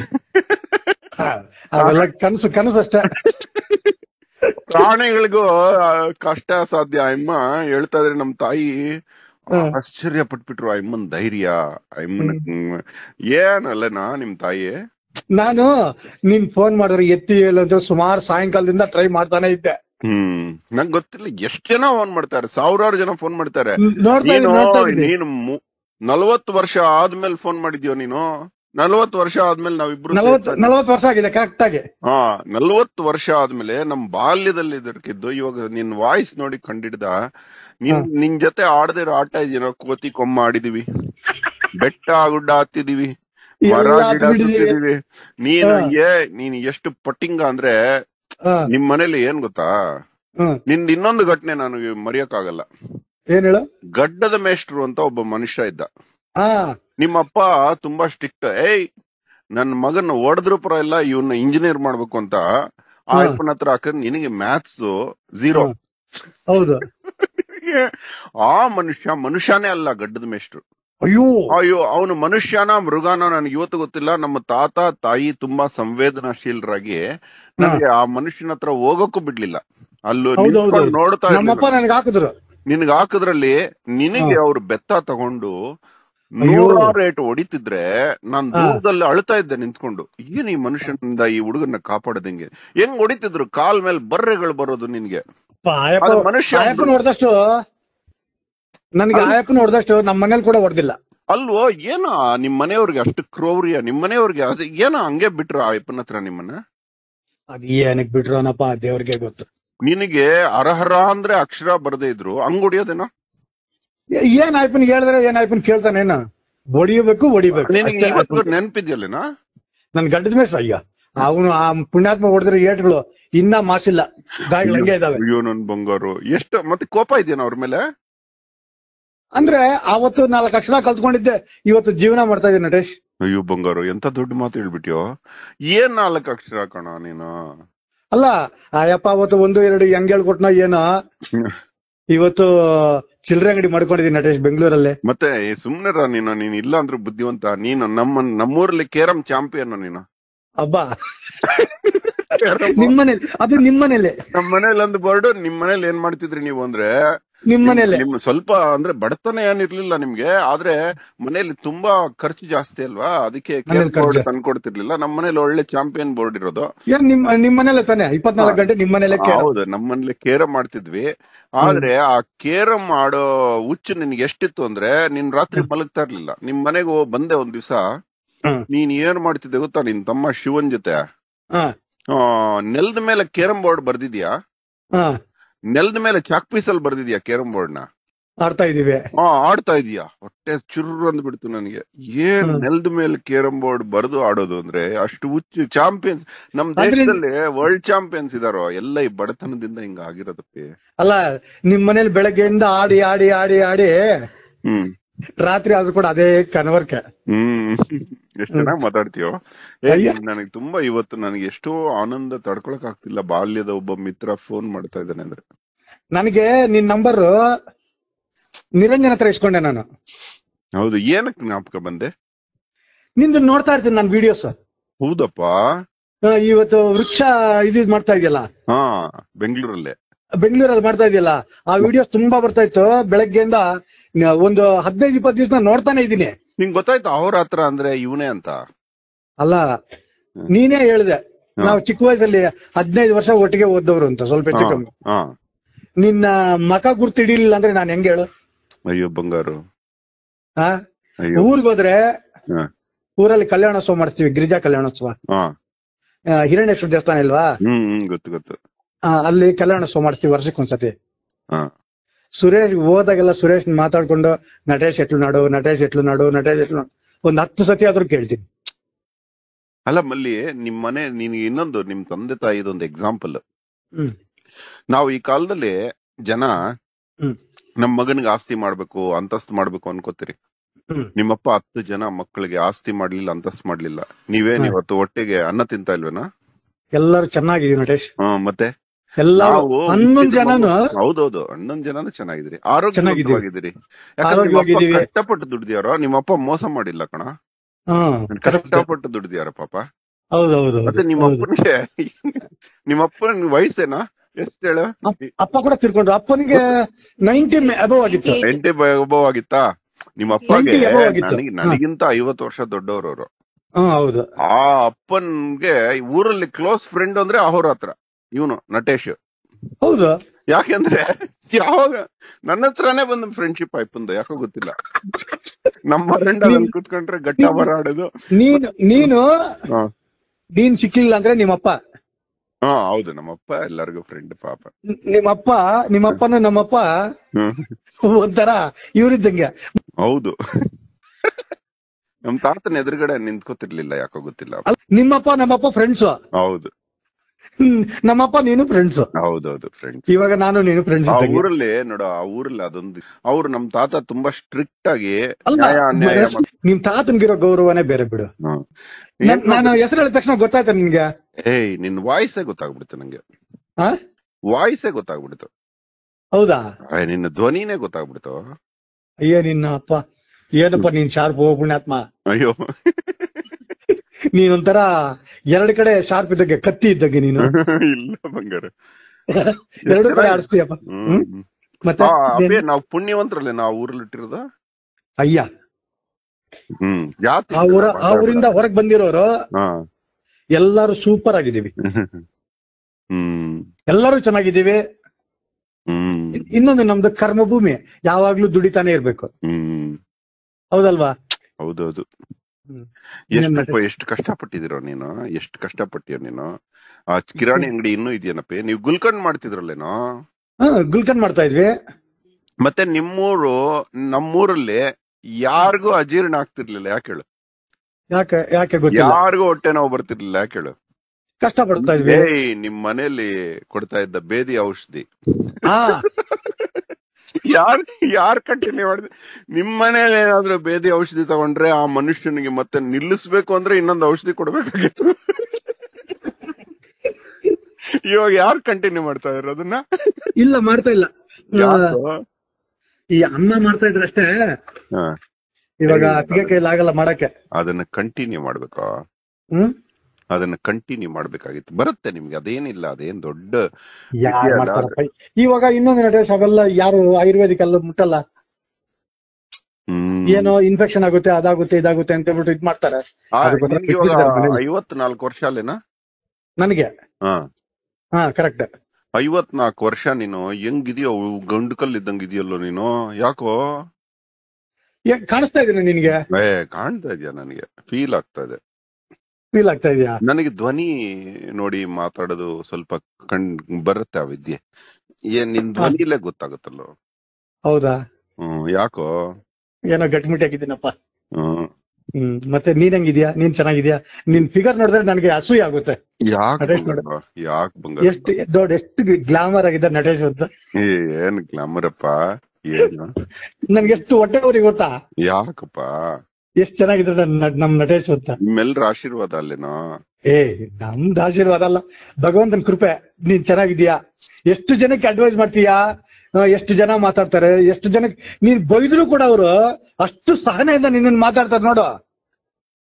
Speaker 1: ಹಾ, ಅವೆಲ್ಲ ಕನಸು ಕನಸು ಅಷ್ಟೇ
Speaker 2: ಪ್ರಾಣಿಗಳಿಗೂ ಆ, ಕಷ್ಟ ಸಾಧ್ಯ ಅಮ್ಮ ಹೇಳ್ತಾ ಇದ್ರೆ ನಮ್ ತಾಯಿ
Speaker 1: ಹ್ಮ್.
Speaker 2: ಆಶ್ಚರ್ಯ ಪಟ್ಬಿಟ್ರು ಆ ಅಮ್ಮನ್ ಧೈರ್ಯ ಆ ಅಮ್ಮನ್ ಏನಲ್ಲನಾ ನಿಮ್ ತಾಯಿ
Speaker 1: ನಾನು ನೀನ್ ಫೋನ್ ಮಾಡಿದ್ರೆ ಎತ್ತಿ ಹೇಳೋದು ಸುಮಾರು ಸಾಯಂಕಾಲದಿಂದ ಟ್ರೈ ಮಾಡ್ತಾನೆ ಇದ್ದೆ
Speaker 2: ಹ್ಮ್ ನಂಗ್ ಗೊತ್ತಿಲ್ಲ ಎಷ್ಟ್ ಜನ ಫೋನ್ ಮಾಡ್ತಾರೆ ಸಾವಿರಾರು ಜನ ಫೋನ್ ಮಾಡ್ತಾರೆ
Speaker 1: ನೋಡ್ತಾ
Speaker 2: ನೀನು
Speaker 1: ಇದ್ದೀನಿ ನೋಡ್ತಾ ಇದ್ದೀನಿ
Speaker 2: ನೀನು ಮು- ನಲವತ್ತು ವರ್ಷ ಆದ್ಮೇಲೆ ಫೋನ್ ಮಾಡಿದ್ಯೋ ನೀನು ನಲವತ್ತು ವರ್ಷ ಆದ್ಮೇಲೆ ನಾವಿಬ್ರು
Speaker 1: ನಲವತ್ತು
Speaker 2: ಸೇರ್ತಾ ಇದ್ದೀವಿ.
Speaker 1: ನಲವತ್ತು ವರ್ಷ ಆಗಿದೆ ಕರೆಕ್ಟ್ ಆಗಿ
Speaker 2: ಹಾ ನಲ್ವತ್ತು ವರ್ಷ ಆದ್ಮೇಲೆ ನಮ್ ಬಾಲ್ಯದಲ್ಲಿ ಇದಕ್ಕಿದ್ದು ಇವಾಗ ನಿನ್ ವಾಯ್ಸ್ ನೋಡಿ ಕಂಡಿಡ್ದ ನಿನ್
Speaker 1: ಹಾ.
Speaker 2: ನಿನ್ ಜೊತೆ ಆಡದಿರೋ ಆಟ ಇದೆಯೋ ಕೋತಿ ಕೊಮ್ಮ ಆಡಿದೀವಿ ಬೆಟ್ಟ ಗುಡ್ಡ ಹತ್ತಿದೀವಿ ಮರ
Speaker 1: ಎಲ್ಲ
Speaker 2: ಗಿಡ
Speaker 1: ಬಿಟ್ಟಿದೀವಿ
Speaker 2: ಸುತ್ತಿದೀವಿ ನೀನು
Speaker 1: ಹಾ.
Speaker 2: ಏ ನೀನ್ ಎಷ್ಟು ಪಟ್ಟಿಂಗ ಅಂದ್ರೆ
Speaker 1: ಹಾ,
Speaker 2: ನಿಮ್ ಮನೇಲಿ ಏನ್ ಗೊತ್ತಾ
Speaker 1: ಹ್ಮ್.
Speaker 2: ನಿಂದ್ ಇನ್ನೊಂದು ಘಟನೆ ನಾನು ಮರೆಯಕ್ಕಾಗಲ್ಲ
Speaker 1: ಏನ್ ಹೇಳು
Speaker 2: ಗಡ್ಡದ ಮೇಷ್ಟ್ರು ಅಂತ ಒಬ್ಬ ಮನುಷ್ಯ ಇದ್ದ
Speaker 1: ಹಾ
Speaker 2: ನಿಮ್ಮಪ್ಪ ತುಂಬಾ ಸ್ಟ್ರಿಕ್ಟ್ ಏಯ್ ನನ್ ಮಗನ ಹೊಡೆದ್ರು ಪರ ಇಲ್ಲ ಇವನ್ನ ಇಂಜಿನಿಯರ್ ಮಾಡ್ಬೇಕು ಅಂತ ಆ
Speaker 1: ಹಾ.
Speaker 2: ಅಪ್ಪನ ಹತ್ರ ಹಾಕಿದ್ರೆ ನಿನಗೆ ಮ್ಯಾಥ್ಸ್ ಝೀರೋ
Speaker 1: ಹಾ. ಹೌದು
Speaker 2: ಆ ಮನುಷ್ಯ ಮನುಷ್ಯನೇ ಅಲ್ಲ ಗಡ್ಡದ ಮೇಷ್ಟ್ರು
Speaker 1: ಅಯ್ಯೋ
Speaker 2: ಅಯ್ಯೋ ಅವನು ಮನುಷ್ಯನ ಮೃಗನ ನನಗೆ ಇವತ್ತು ಗೊತ್ತಿಲ್ಲ ನಮ್ಮ ತಾತ ತಾಯಿ ತುಂಬಾ ಸಂವೇದನಾಶೀಲರಾಗಿ ನನಗೆ ಆ ಮನುಷ್ಯನ ಹತ್ರ ಹೋಗಕ್ಕೂ ಬಿಡ್ಲಿಲ್ಲ ಅಲ್ಲೂ
Speaker 1: ಹೌದು, ಹೌದು,
Speaker 2: ನಿಂತ್ಕೊಂಡ್
Speaker 1: ಹೌದು.
Speaker 2: ನೋಡ್ತಾ
Speaker 1: ನಮ್ಮಪ್ಪ
Speaker 2: ಇರ್ಲಿಲ್ಲ
Speaker 1: ನನಗೆ ಹಾಕಿದ್ರು
Speaker 2: ನಿನ್ಗೆ ಹಾಕಿದ್ರಲ್ಲಿ ನಿನಗೆ ಅವ್ರು ಬೆತ್ತ ತಗೊಂಡು
Speaker 1: ಅಯ್ಯೋ.
Speaker 2: ನೂರಾರು ಏಟು ಹೊಡಿತಿದ್ರೆ ನಾನ್
Speaker 1: ಹಾ.
Speaker 2: ದೂರದಲ್ಲಿ ಅಳ್ತಾ ಇದ್ದೆ ನಿಂತ್ಕೊಂಡು ಏನ್ ಈ ಮನುಷ್ಯನಿಂದ ಈ ಹುಡುಗನ್ನ ಕಾಪಾಡೋದಂಗೆ ಹೆಂಗ್ ಹೊಡಿತಿದ್ರು ಕಾಲ್ ಮೇಲೆ ಬರ್ರೆಗಳು ಬರೋದು ನಿನ್ಗೆ
Speaker 1: ಆಯಪ್ಪ
Speaker 2: ಅದು ಮನುಷ್ಯ
Speaker 1: ಆಯಪ್ಪನ ಹೊಡೆದಷ್ಟು ನನ್ಗೆ ಆಯಪ್ಪನ ಹೊಡೆದಷ್ಟು ನಮ್ಮ ಮನೇಲಿ ಕೂಡ ಹೊಡೆದಿಲ್ಲ
Speaker 2: ಅಲ್ವೋ ಏನೋ ನಿಮ್ ಮನೆಯವ್ರಿಗೆ ಅಷ್ಟು ಕ್ರೌರ್ಯ ನಿಮ್ ಮನೆಯವ್ರಿಗೆ ಅದು ಏನೋ ಹಂಗೆ ಬಿಟ್ರು ಆ ಅಪ್ಪನ ಹತ್ರ ನಿಮ್ಮನ್ನ
Speaker 1: ಅದ್ ಏನಕ್ ಬಿಟ್ರೋನಪ್ಪ ದೇವ್ರಿಗೆ ಗೊತ್ತು
Speaker 2: ನಿನಗೆ ಅರ್ಹರ ಅಂದ್ರೆ ಅಕ್ಷರ ಬರದೇ ಇದ್ರು ಹಂಗ್ ಹೊಡಿಯೋದೇನೋ
Speaker 1: ಏ- ಏನ್ ಆಯ್ಪನ್ ಹೇಳಿದ್ರೆ ಏನ್ ಆಯ್ಪನ್ ಕೇಳ್ತಾನೇನ ಹೊಡಿಬೇಕು ಹೊಡಿಬೇಕು
Speaker 2: ನಿನಗೆ
Speaker 1: ಅಷ್ಟೇ
Speaker 2: ಇವತ್ತು
Speaker 1: ಆಯ್ಪನ್.
Speaker 2: ನೆನ್ಪಿದ್ಯಲ್ಲೇನಾ
Speaker 1: ನನ್ ಗಡ್ಡದ ಮೇಲೆ ಅಯ್ಯ ಅವನು ಆ ಪುಣ್ಯಾತ್ಮ ಹೊಡೆದ್ರೆ ಏಟ್ಗಳು ಇನ್ನ ಮಾಸಿಲ್ಲ ಗಾಯಗಳು ಹಂಗೆ ಇದಾವೆ
Speaker 2: ಅಯ್ಯೋ ನನ್ ಬಂಗಾರು ಎಷ್ಟು ಮತ್ತೆ ಕೋಪ ಇದೆಯಾ ಅವ್ರ ಮೇಲೆ
Speaker 1: ಅಂದ್ರೆ ಅವತ್ತು ನಾಲ್ಕು ಅಕ್ಷರ ಕಲ್ತ್ಕೊಂಡಿದ್ದೆ ಇವತ್ತು ಜೀವನ ಮಾಡ್ತಾ ಇದ್ದೀನಿ ನಟೇಶ್
Speaker 2: ಅಯ್ಯೋ ಬಂಗಾರು ಎಂತ ದೊಡ್ಡ ಮಾತು ಹೇಳ್ಬಿಟ್ಯೋ ಏನ್ ನಾಲ್ಕು ಅಕ್ಷರ ಕಣ ನೀನು
Speaker 1: ಅಲ್ಲ ಆಯಪ್ಪ ಅವತ್ತು ಒಂದು ಎರಡು ಹೆಂಗ್ ಹೇಳ್ಕೊಟ್ನ ಏನೋ ಇವತ್ತು ಚಿಲ್ಲರೆ ಅಂಗಡಿ ಮಾಡ್ಕೊಂಡಿದ್ದೀನಿ ನಟೇಶ್ ಬೆಂಗಳೂರಲ್ಲಿ
Speaker 2: ಮತ್ತೆ ಈ ಸುಮ್ನೆರ ನೀನು ನೀನ್ ಇಲ್ಲ ಅಂದ್ರೆ ಬುದ್ಧಿವಂತ ನೀನು ನಮ್ಮ ನಮ್ಮೂರಲ್ಲಿ ಕೇರಂ ಚಾಂಪಿಯನ್ ನೀನು
Speaker 1: ಹಬ್ಬ ನಿಮ್ಮನೇಲಿ ಅದು ನಿಮ್ಮನೇಲೆ
Speaker 2: ನಮ್ಮ ಮನೇಲಿ ಒಂದು ಬೋರ್ಡ್ ನಿಮ್ ಮನೇಲಿ ಏನ್ ಮಾಡ್ತಿದ್ರಿ ನೀವು ಅಂದ್ರೆ
Speaker 1: ನಿಮ್ಮನೇಲೆ
Speaker 2: ನಿಮ್ ಸ್ವಲ್ಪ ಅಂದ್ರೆ ಬಡತನ ಏನಿರ್ಲಿಲ್ಲ ನಿಮ್ಗೆ ಆದ್ರೆ ಮನೇಲಿ ತುಂಬಾ ಖರ್ಚು ಜಾಸ್ತಿ ಅಲ್ವಾ ಅದಕ್ಕೆ
Speaker 1: ಮನೇಲಿ ಖರ್ಚು
Speaker 2: ಬೋರ್ಡ್
Speaker 1: ಜಾಸ್ತಿ.
Speaker 2: ತಂದ್ಕೊಡ್ತಿರ್ಲಿಲ್ಲ ನಮ್ಮ ಮನೇಲಿ ಒಳ್ಳೆ ಚಾಂಪಿಯನ್ ಬೋರ್ಡ್ ಇರೋದು
Speaker 1: ಏನ್ ನಿಮ್ ನಿಮ್ಮನೇಲೆ ತಾನೆ ಇಪ್ಪತ್ನಾಲ್ಕು ಗಂಟೆ ನಿಮ್ಮನೇಲೆ ಕೇಳ
Speaker 2: ಹೌದು ನಮ್ಮನೇಲಿ ಕೇರಂ ಮಾಡ್ತಿದ್ವಿ ಆದ್ರೆ ಆ ಕೇರಂ ಆಡೋ ಹುಚ್ಚು ನಿನ್ಗೆ ಎಷ್ಟಿತ್ತು ಅಂದ್ರೆ ನೀನ್ ರಾತ್ರಿ ಮಲಗ್ತಾ ಇರ್ಲಿಲ್ಲ ನಿಮ್ ಮನೆಗೆ ಹೋಗ್ ಬಂದೆ ಒಂದ್ ದಿವ್ಸ
Speaker 1: ಹ್ಮ್.
Speaker 2: ನೀನ್ ಏನ್ ಮಾಡ್ತಿದ್ದೆ ಗೊತ್ತಾ ನಿನ್ ತಮ್ಮ ಶಿವನ್ ಜೊತೆ
Speaker 1: ಹಾ
Speaker 2: ಆ, ನೆಲದ ಮೇಲೆ ಕೇರಂ ಬೋರ್ಡ್ ಬರ್ದಿದ್ಯಾ
Speaker 1: ಹಾ
Speaker 2: ನೆಲದ ಮೇಲೆ ಚಾಕ್ ಪೀಸಲ್ಲಿ ಬರ್ದಿದ್ಯಾ ಕೇರಂ ಬೋರ್ಡ್ ನ
Speaker 1: ಆಡ್ತಾ ಇದೀವಿ
Speaker 2: ಹಾ ಆಡ್ತಾ ಇದೀಯಾ ಹೊಟ್ಟೆ ಚುರ್ರು ಅಂದ್ಬಿಡ್ತು ನನಗೆ ಏನ್
Speaker 1: ಹ್ಮ್.
Speaker 2: ನೆಲದ ಮೇಲೆ ಕೇರಂ ಬೋರ್ಡ್ ಬರ್ದು ಆಡೋದು ಅಂದ್ರೆ ಅಷ್ಟು ಹುಚ್ಚು ಚಾಂಪಿಯನ್ಸ್ ನಮ್
Speaker 1: ಆದ್ರೆ-
Speaker 2: ದೇಶದಲ್ಲಿ ವರ್ಲ್ಡ್ ಚಾಂಪಿಯನ್ಸ್ ಇದಾರೋ ಎಲ್ಲ ಈ ಬಡತನದಿಂದ ಹಿಂಗ ಆಗಿರೋದಪ್ಪಿ
Speaker 1: ಅಲ್ಲ ನಿಮ್ ಮನೇಲಿ ಬೆಳಗ್ಗೆಯಿಂದ ಆಡಿ ಆಡಿ ಆಡಿ ಆಡಿ
Speaker 2: ಹ್ಮ್
Speaker 1: ರಾತ್ರಿ ಆದ್ರೂ ಕೂಡ ಅದೇ ಕನವರ್ಕೆ
Speaker 2: ಹ್ಮ್ ಎಷ್ಟ್ ಚೆನ್ನಾಗ್ ಮಾತಾಡ್ತೀಯೋ ಏ
Speaker 1: ಅಯ್ಯ.
Speaker 2: ನನಗೆ ತುಂಬಾ ಇವತ್ತು ನನಗೆ ಎಷ್ಟೋ ಆನಂದ ತಡ್ಕೊಳಕ್ ಆಗ್ತಿಲ್ಲ ಬಾಲ್ಯದ ಒಬ್ಬ ಮಿತ್ರ ಫೋನ್ ಮಾಡ್ತಾ ಇದ್ದಾನೆ ಅಂದ್ರೆ
Speaker 1: ನನಗೆ ನಿನ್ ನಂಬರ್ ನಿರಂಜನ್ ಹತ್ರ ಇಸ್ಕೊಂಡೆ ನಾನು
Speaker 2: ಹೌದು ಏನಕ್ ಜ್ಞಾಪಕ ಬಂದೆ
Speaker 1: ನಿಂದು ನೋಡ್ತಾ ಇರ್ತೀನಿ ನಾನು ವಿಡಿಯೋಸ್
Speaker 2: ಹೌದಪ್ಪ
Speaker 1: ಇವತ್ತು ವೃಕ್ಷ ಇದು ಮಾಡ್ತಾ ಇದೆಯಲ್ಲ
Speaker 2: ಹಾ ಬೆಂಗಳೂರಲ್ಲೇ
Speaker 1: ಬೆಂಗಳೂರಲ್ಲಿ ಮಾಡ್ತಾ ಇದೆಯಲ್ಲ ಆ ವಿಡಿಯೋಸ್ ತುಂಬಾ ಬರ್ತಾ ಇತ್ತು ಬೆಳಗ್ಗೆಯಿಂದ ನ- ಒಂದು ಹದಿನೈದು ಇಪ್ಪತ್ತು ದಿವಸ ನೋಡ್ತಾನೆ ಇದ್ದೀನಿ
Speaker 2: ನಿಂಗ್ ಗೊತ್ತಾಯ್ತು ಅವ್ರ ಹತ್ರ ಅಂದ್ರೆ ಇವನೇ ಅಂತ
Speaker 1: ಅಲ್ಲ ನೀನೇ ಹೇಳ್ದೆ ನಾವು ಚಿಕ್ಕ ವಯಸ್ಸಲ್ಲಿ ಹದಿನೈದು ವರ್ಷ ಒಟ್ಟಿಗೆ ಓದ್ದವ್ರು ಅಂತ ಸ್ವಲ್ಪ ಹೆಚ್ಚು
Speaker 2: ಹಾ,
Speaker 1: ಕಮ್ಮಿ
Speaker 2: ಹಾ.
Speaker 1: ನಿನ್ನ ಮಕ ಗುರ್ತು ಹಿಡಿಲಿಲ್ಲ ಅಂದ್ರೆ ನಾನು ಹೆಂಗ್ ಹೇಳು
Speaker 2: ಅಯ್ಯೋ ಬಂಗಾರು
Speaker 1: ಆ
Speaker 2: ಅಯ್ಯೋ
Speaker 1: ಊರ್ಗ್ ಹೋದ್ರೆ
Speaker 2: ಹಾ.
Speaker 1: ಊರಲ್ಲಿ ಕಲ್ಯಾಣೋತ್ಸವ ಮಾಡಿಸ್ತೀವಿ ಗಿರಿಜಾ ಕಲ್ಯಾಣೋತ್ಸವ
Speaker 2: ಹಾ
Speaker 1: ಆ, ಹಿರಣ್ಯೇಶ್ವರ ದೇವಸ್ಥಾನ ಇಲ್ವಾ
Speaker 2: ಹ್ಮ್ ಹ್ಮ್ ಗೊತ್ತು ಗೊತ್ತು
Speaker 1: ಆ, ಅಲ್ಲಿ ಕಲ್ಯಾಣೋತ್ಸವ ಮಾಡಿಸ್ತೀವಿ ವರ್ಷಕ್ಕೊಂದ್ಸತಿ
Speaker 2: ಹಾ
Speaker 1: ಸುರೇಶ್ ಹೋದಾಗೆಲ್ಲ ಸುರೇಶ್ ಮಾತಾಡ್ಕೊಂಡು ನಟೇಶ್ ಎಟ್ಲು ನಾಡು ನಟೇಶ್ ಎಟ್ಲು ನಾಡು ನಟೇಶ್ ಎಟ್ಲು ನಾಡು ಒಂದ್ ಹತ್ತು ಸತಿ ಆದ್ರೂ ಕೇಳ್ತೀನಿ
Speaker 2: ಅಲ್ಲ ಮಲ್ಲಿ ನಿಮ್ ಮನೆ ನಿನ್ಗೆ ಇನ್ನೊಂದು ನಿಮ್ ತಂದೆ ತಾಯಿದೊಂದು ಎಕ್ಸಾಂಪಲ್
Speaker 1: ಹ್ಮ್
Speaker 2: ನಾವು ಈ ಕಾಲದಲ್ಲಿ ಜನ
Speaker 1: ಹ್ಮ್.
Speaker 2: ನಮ್ ಮಗನಿಗೆ ಆಸ್ತಿ ಮಾಡ್ಬೇಕು ಅಂತಸ್ತು ಮಾಡ್ಬೇಕು ಅನ್ಕೋತೀರಿ
Speaker 1: ಹ್ಮ್
Speaker 2: ನಿಮ್ಮಪ್ಪ ಹತ್ತು ಜನ ಮಕ್ಕಳಿಗೆ ಆಸ್ತಿ ಮಾಡ್ಲಿಲ್ಲ ಅಂತಸ್ತು ಮಾಡ್ಲಿಲ್ಲ ನೀವೇನ್
Speaker 1: ಹ್ಮ್.
Speaker 2: ಇವತ್ತು ಒಟ್ಟಿಗೆ ಅನ್ನ ತಿಂತಾ ಇಲ್ವೇನಾ
Speaker 1: ಎಲ್ಲರೂ ಚೆನ್ನಾಗಿದೀವಿ ನಟೇಶ್
Speaker 2: ಹ್ಮ್ ಮತ್ತೆ
Speaker 1: ಎಲ್ಲರೂ
Speaker 2: ನಾವು
Speaker 1: ಹನ್ನೊಂದು
Speaker 2: ಹುಟ್ಟಿದ
Speaker 1: ಜನನು
Speaker 2: ಮಗು- ಹೌದೌದು ಹನ್ನೊಂದು ಜನನು ಚೆನ್ನಾಗಿದ್ದೀರಿ ಆರೋಗ್ಯವಾಗಿದ್ದೀರಿ ಯಾಕಂದ್ರೆ ನಿಮ್ಮಪ್ಪ
Speaker 1: ಆರೋಗ್ಯವಾಗಿದ್ದೀವಿ.
Speaker 2: ಕಷ್ಟಪಟ್ಟು ದುಡ್ದಿಯಾರೋ ನಿಮ್ಮಪ್ಪ ಮೋಸ ಮಾಡಿಲ್ಲ ಕಣ
Speaker 1: ಹ್ಮ್
Speaker 2: ಕಷ್ಟಪಟ್ಟು ದುಡ್ದಿಯಾರ ಪಾಪ
Speaker 1: ಹೌದೌದು
Speaker 2: ಮತ್ತೆ ನಿಮ್ಮ ಅಪ್ಪನಿಗೆ ನಿಮ್ಮ ಅಪ್ಪನ ವಯಸ್ಸೇನಾ ಎಷ್ಟ್ ಹೇಳು
Speaker 1: ಅಪ್ಪ ಕೂಡ ತಿರ್ಕೊಂಡ್ರು ಅಪ್ಪನಿಗೆ ನೈನ್ಟಿ ಅಬವ್ ಆಗಿತ್ತು
Speaker 2: ಎಂಟಿ ಒಬ್ಬ ಆಗಿತ್ತಾ ನಿಮ್ಮ ಅಪ್ಪಗೆ
Speaker 1: 90 above ಆಗಿತ್ತು.
Speaker 2: ನನಗೆ ನನಗಿಂತ ಐವತ್ತು ವರ್ಷ ದೊಡ್ಡವರು
Speaker 1: ಹ್ಮ್ ಹೌದು
Speaker 2: ಆ ಅಪ್ಪನ್ಗೆ ಊರಲ್ಲಿ ಕ್ಲೋಸ್ ಫ್ರೆಂಡ್ ಅಂದ್ರೆ ಅವ್ರ ಹತ್ರ ಇವನು ನಟೇಶ್
Speaker 1: ಹೌದು
Speaker 2: ಯಾಕೆಂದ್ರೆ ಯಾವಾಗ ನನ್ನ ಹತ್ರನೇ ಬಂದ ಫ್ರೆಂಡ್ಶಿಪ್ ಆಯ್ಪಂದು ಯಾಕೋ ಗೊತ್ತಿಲ್ಲ ನಮ್ಮ ಮರಂಡಲ್ಲಿ ಕುತ್ಕೊಂಡ್ರೆ ಗಟ್ಟ ಬರ ಆಡೋದು
Speaker 1: ನೀನು ನೀನು
Speaker 2: ಹಾ.
Speaker 1: ನೀನ್ ಸಿಕ್ಲಿಲ್ಲ ಅಂದ್ರೆ ನಿಮ್ಮಪ್ಪ
Speaker 2: ಹಾ ಹೌದು ನಮ್ಮಪ್ಪ ಎಲ್ಲರಿಗೂ ಫ್ರೆಂಡ್ ಪಾಪ
Speaker 1: ನಿಮ್ಮಪ್ಪ ನಿಮ್ಮಪ್ಪನ ನಮ್ಮಪ್ಪ
Speaker 2: ಹ್ಮ್.
Speaker 1: ಒಂಥರ ಇವ್ರಿದ್ದಂಗೆ
Speaker 2: ಹೌದು ನಮ್ ತಾತನ ಎದುರುಗಡೆ ನಿಂತ್ಕೋತಿರ್ಲಿಲ್ಲ ಯಾಕೋ ಗೊತ್ತಿಲ್ಲ
Speaker 1: ಅಲ್ಲ ನಿಮ್ಮಪ್ಪ ನಮ್ಮಪ್ಪ ಫ್ರೆಂಡ್ಸ್
Speaker 2: ಹೌದು
Speaker 1: ನಮ್ಮಪ್ಪ ನೀನು ಫ್ರೆಂಡ್ಸ್
Speaker 2: ಹೌದೌದು ಫ್ರೆಂಡ್
Speaker 1: ಇವಾಗ ನಾನು ನೀನು ಫ್ರೆಂಡ್ಸ್
Speaker 2: ಆ ಊರಲ್ಲಿ ನೋಡು ಆ ಊರಲ್ಲಿ ಅದೊಂದು ಅವ್ರು ನಮ್ ತಾತ ತುಂಬಾ ಸ್ಟ್ರಿಕ್ಟ್ ಆಗಿ
Speaker 1: ಅಲ್ಲ
Speaker 2: ನ್ಯಾಯ ಅನ್ಯಾಯ
Speaker 1: res- ನಿಮ್ ತಾತನ್ಗಿರೋ ಗೌರವನೇ ಬೇರೆ ಬಿಡು
Speaker 2: ಹ್ಮ್.
Speaker 1: ನನ್- ನಾನು ಹೆಸರು ಹೇಳಿದ ತಕ್ಷಣ ಗೊತ್ತಾಯ್ತಾ ನಿನ್ಗೆ
Speaker 2: ಏಯ್ ನಿನ್ ವಾಯ್ಸೇ ಗೊತ್ತಾಗ್ಬಿಡ್ತು ನಂಗೆ
Speaker 1: ಹಾ
Speaker 2: ವಾಯ್ಸೇ ಗೊತ್ತಾಗ್ಬಿಡ್ತು
Speaker 1: ಹೌದಾ
Speaker 2: ಏ, ನಿನ್ನ ಧ್ವನಿನೇ ಗೊತ್ತಾಗ್ಬಿಡ್ತು
Speaker 1: ಅಯ್ಯೋ ನಿನ್ನ ಅಪ್ಪ ಏನಪ್ಪ ನೀನ್ ಶಾರ್ಪ್ ಹೋಗ್ ಪುಣ್ಯಾತ್ಮ
Speaker 2: ಅಯ್ಯೋ
Speaker 1: ನೀನೊಂಥರ ಎರಡ್ ಕಡೆ ಶಾರ್ಪ್ ಇದ್ದಂಗೆ ಕತ್ತಿ ಇದ್ದಂಗೆ ನೀನು
Speaker 2: ಇಲ್ಲ ಬಂಗಾರ
Speaker 1: ಎರಡು ಕಡೆ ಆಡಿಸ್ತೀಯಪ್ಪ ಹ್ಮ್
Speaker 2: ಹ್ಮ್
Speaker 1: ಮತ್ತೆ
Speaker 2: ಆ, ಅಬ್ಬೆ
Speaker 1: ಏನ್-
Speaker 2: ನಾವ್ ಪುಣ್ಯವಂತರಲ್ಲೇ ನಾವು ಊರಲ್ಲಿ ಇಟ್ಟಿರೋದು
Speaker 1: ಅಯ್ಯ
Speaker 2: ಹ್ಮ್ ಜಾತಿ
Speaker 1: ಆ ಊರ ಆ ಊರಿಂದ ಹೊರಗ್ ಬಂದಿರೋರು
Speaker 2: ಹಾ
Speaker 1: ಎಲ್ಲಾರು ಸೂಪರ್ ಆಗಿದ್ದೀವಿ
Speaker 2: ಹ್ಮ್
Speaker 1: ಎಲ್ಲರೂ ಚೆನ್ನಾಗಿದ್ದೀವಿ
Speaker 2: ಹ್ಮ್
Speaker 1: ಇನ್- ಇನ್ನೊಂದು ನಮ್ದು ಕರ್ಮಭೂಮಿ ಯಾವಾಗ್ಲೂ ದುಡಿತಾನೆ ಇರ್ಬೇಕು
Speaker 2: ಹ್ಮ್
Speaker 1: ಹೌದಲ್ವಾ
Speaker 2: ಹೌದೌದು
Speaker 1: ಹ್ಮ್.
Speaker 2: ಎಷ್ಟು ಎಷ್ಟು ಕಷ್ಟಪಟ್ಟಿದಿರೋ ನೀನು ಎಷ್ಟು ಕಷ್ಟಪಟ್ಟಿಯ ನೀನು ಆ ಕಿರಾಣಿ ಅಂಗಡಿ ಇನ್ನೂ ಇದೆಯೇನಪ್ಪಿ ನೀವು ಗುಲ್ಕಂಡ್ ಮಾಡ್ತಿದ್ರಲ್ಲೇನೋ
Speaker 1: ಹಾ ಗುಲ್ಕನ್ ಮಾಡ್ತಾ ಇದ್ವಿ
Speaker 2: ಮತ್ತೆ ನಿಮ್ಮೂರು ನಮ್ಮೂರಲ್ಲಿ ಯಾರಿಗೂ ಅಜೀರ್ಣ ಆಗ್ತಿರ್ಲಿಲ್ಲ ಯಾಕೆ ಹೇಳು
Speaker 1: ಯಾಕೆ ಯಾಕೆ ಗೊತ್ತಿಲ್ಲ
Speaker 2: ಯಾರಿಗೂ ಹೊಟ್ಟೆ ನೋವು ಬರ್ತಿರ್ಲಿಲ್ಲ ಯಾಕೆ ಹೇಳು
Speaker 1: ಕಷ್ಟ ಪಡ್ತಾ ಇದ್ವಿ
Speaker 2: ಏಯ್ ನಿಮ್ ಮನೆಯಲ್ಲಿ ಕೊಡ್ತಾ ಇದ್ದ ಬೇದಿ ಔಷಧಿ
Speaker 1: ಹಾ
Speaker 2: ಯಾರ್ ಯಾರ್ ಕಂಟಿನ್ಯೂ ಮಾಡಿದ್ರೆ ನಿಮ್ ಮನೇಲಿ ಏನಾದ್ರೂ ಬೇದಿ ಔಷಧಿ ತಗೊಂಡ್ರೆ ಆ ಮನುಷ್ಯನಿಗೆ ಮತ್ತೆ ನಿಲ್ಲಿಸ್ಬೇಕು ಅಂದ್ರೆ ಇನ್ನೊಂದು ಔಷಧಿ ಕೊಡ್ಬೇಕಾಗಿತ್ತು ಇವಾಗ ಯಾರು ಕಂಟಿನ್ಯೂ ಮಾಡ್ತಾ ಇದ್ರು ಅದನ್ನ
Speaker 1: ಇಲ್ಲ ಮಾಡ್ತಾ ಇಲ್ಲ ಆ,
Speaker 2: ಯಾರು?
Speaker 1: ಈ ಅಮ್ಮ ಮಾಡ್ತಾ ಇದ್ರ ಅಷ್ಟೇ
Speaker 2: ಹಾ,
Speaker 1: ಇವಾಗ ಅತ್ತಿಗೆ ಕೈಲಿ ಆಗಲ್ಲ ಮಾಡಕ್ಕೆ
Speaker 2: ಅದನ್ನ ಕಂಟಿನ್ಯೂ ಮಾಡ್ಬೇಕು
Speaker 1: ಹ್ಮ್
Speaker 2: ಅದನ್ನ ಕಂಟಿನ್ಯೂ ಮಾಡ್ಬೇಕಾಗಿತ್ತು ಬರುತ್ತೆ ನಿಮ್ಗೆ ಅದೇನಿಲ್ಲ ಅದೇನ್ ದೊಡ್ಡ
Speaker 1: ಯಾರು
Speaker 2: ಇದೆಯಲ್ಲ
Speaker 1: ಮಾಡ್ತಾರಪ್ಪ ಇವಾಗ ಇನ್ನೊಂದು ನಟೇಶ್ ಅವೆಲ್ಲ ಯಾರು ಆಯುರ್ವೇದಿಕ್ ಅಲ್ಲ ಮುಟ್ಟಲ್ಲ
Speaker 2: ಹ್ಮ್.
Speaker 1: ಏನೋ ಇನ್ಫೆಕ್ಷನ್ ಆಗುತ್ತೆ ಅದಾಗುತ್ತೆ ಇದಾಗುತ್ತೆ ಅಂತ ಹೇಳ್ಬಿಟ್ಟು ಇದ್ ಮಾಡ್ತಾರೆ
Speaker 2: ಆ,
Speaker 1: ಅದು ಗೊತ್ತಾ?
Speaker 2: ನಿಮ್ಗೆ ಇವಾಗ
Speaker 1: ಇಟ್ಟಿದ್ದಾರೆ ಮನೇಲಿ.
Speaker 2: ಐವತ್ನಾಲ್ಕು ವರ್ಷ ಅಲ್ಲೇನಾ
Speaker 1: ನನಗೆ
Speaker 2: ಹಾ
Speaker 1: ಹಾ ಕರೆಕ್ಟ್
Speaker 2: ಐವತ್ನಾಲ್ಕು ವರ್ಷ ನೀನು ಹೆಂಗಿದೆಯೋ ಗಂಡು ಕಲ್ ಇದ್ದಂಗ್ ಇದೆಯಲ್ಲೋ ನೀನು ಯಾಕೋ
Speaker 1: ಕಾಣಿಸ್ತಾ ಇದೀನಿ ನಿನ್ಗೆ
Speaker 2: ಏ ಕಾಣ್ತಾ ಇದೆಯಾ ನನಗೆ ಫೀಲ್ ಆಗ್ತಾ ಇದೆ
Speaker 1: ಫೀಲ್ ಆಗ್ತಾ ಇದೆಯಾ
Speaker 2: ನನಗೆ ಧ್ವನಿ ನೋಡಿ ಮಾತಾಡೋದು ಸ್ವಲ್ಪ ಕಣ್ ಬರುತ್ತೆ ಆ ವಿದ್ಯೆ ಏನ್ ನಿನ್ ಧ್ವನಿಲೇ ಗೊತ್ತಾಗುತ್ತಲ್ಲೋ
Speaker 1: ಹೌದಾ
Speaker 2: ಹ್ಮ್ ಯಾಕೋ
Speaker 1: ಏನೋ ಗಟ್ಟಿಮುಟ್ಟಿ ಆಗಿದ್ದೀನಪ್ಪ
Speaker 2: ಹ್ಮ್
Speaker 1: ಹ್ಮ್ ಮತ್ತೆ ನೀನ್ ಹೆಂಗಿದ್ಯಾ ನೀನ್ ಚೆನ್ನಾಗಿದ್ಯಾ ನಿನ್ ಫಿಗರ್ ನೋಡಿದ್ರೆ ನನಗೆ ಅಸೂಯೆ ಆಗುತ್ತೆ
Speaker 2: ಯಾಕ್
Speaker 1: ನಟೇಶ್
Speaker 2: ಬಂಗಾರ? ಯಾಕ್ ಬಂಗಾರ
Speaker 1: ಎಷ್ಟು ದೊಡ್ಡ ಎಷ್ಟು ಗ್ಲಾಮರ್ ಆಗಿದೆ ನಟೇಶ್ ಅಂತ
Speaker 2: ಏ, ಏನ್ ಗ್ಲಾಮರಪ್ಪ ಏನು
Speaker 1: ನನ್ಗೆ ಎಷ್ಟು ಹೊಟ್ಟೆ ಊರಿಗೆ ಗೊತ್ತಾ
Speaker 2: ಯಾಕಪ್ಪ
Speaker 1: ಎಷ್ಟ್ ಚೆನ್ನಾಗಿದ್ರೆ ನನ್ ನಮ್ ನಟೇಶ್ ಅಂತ
Speaker 2: ನಿಮ್ಮೆಲ್ರ ಆಶೀರ್ವಾದ ಅಲ್ಲೇನೋ
Speaker 1: ಏ ನಮ್ದು ಆಶೀರ್ವಾದ ಅಲ್ಲ ಭಗವಂತನ ಕೃಪೆ ನೀನ್ ಚೆನ್ನಾಗಿದ್ಯಾ ಎಷ್ಟು ಜನಕ್ಕೆ ಅಡ್ವೈಸ್ ಮಾಡ್ತೀಯಾ ಆ, ಎಷ್ಟು ಜನ ಮಾತಾಡ್ತಾರೆ ಎಷ್ಟು ಜನಕ್ಕೆ ನೀನ್ ಬೈದ್ರು ಕೂಡ ಅವರು ಅಷ್ಟು ಸಹನೆಯಿಂದ ನಿನ್ನ ಮಾತಾಡ್ತಾರೆ ನೋಡು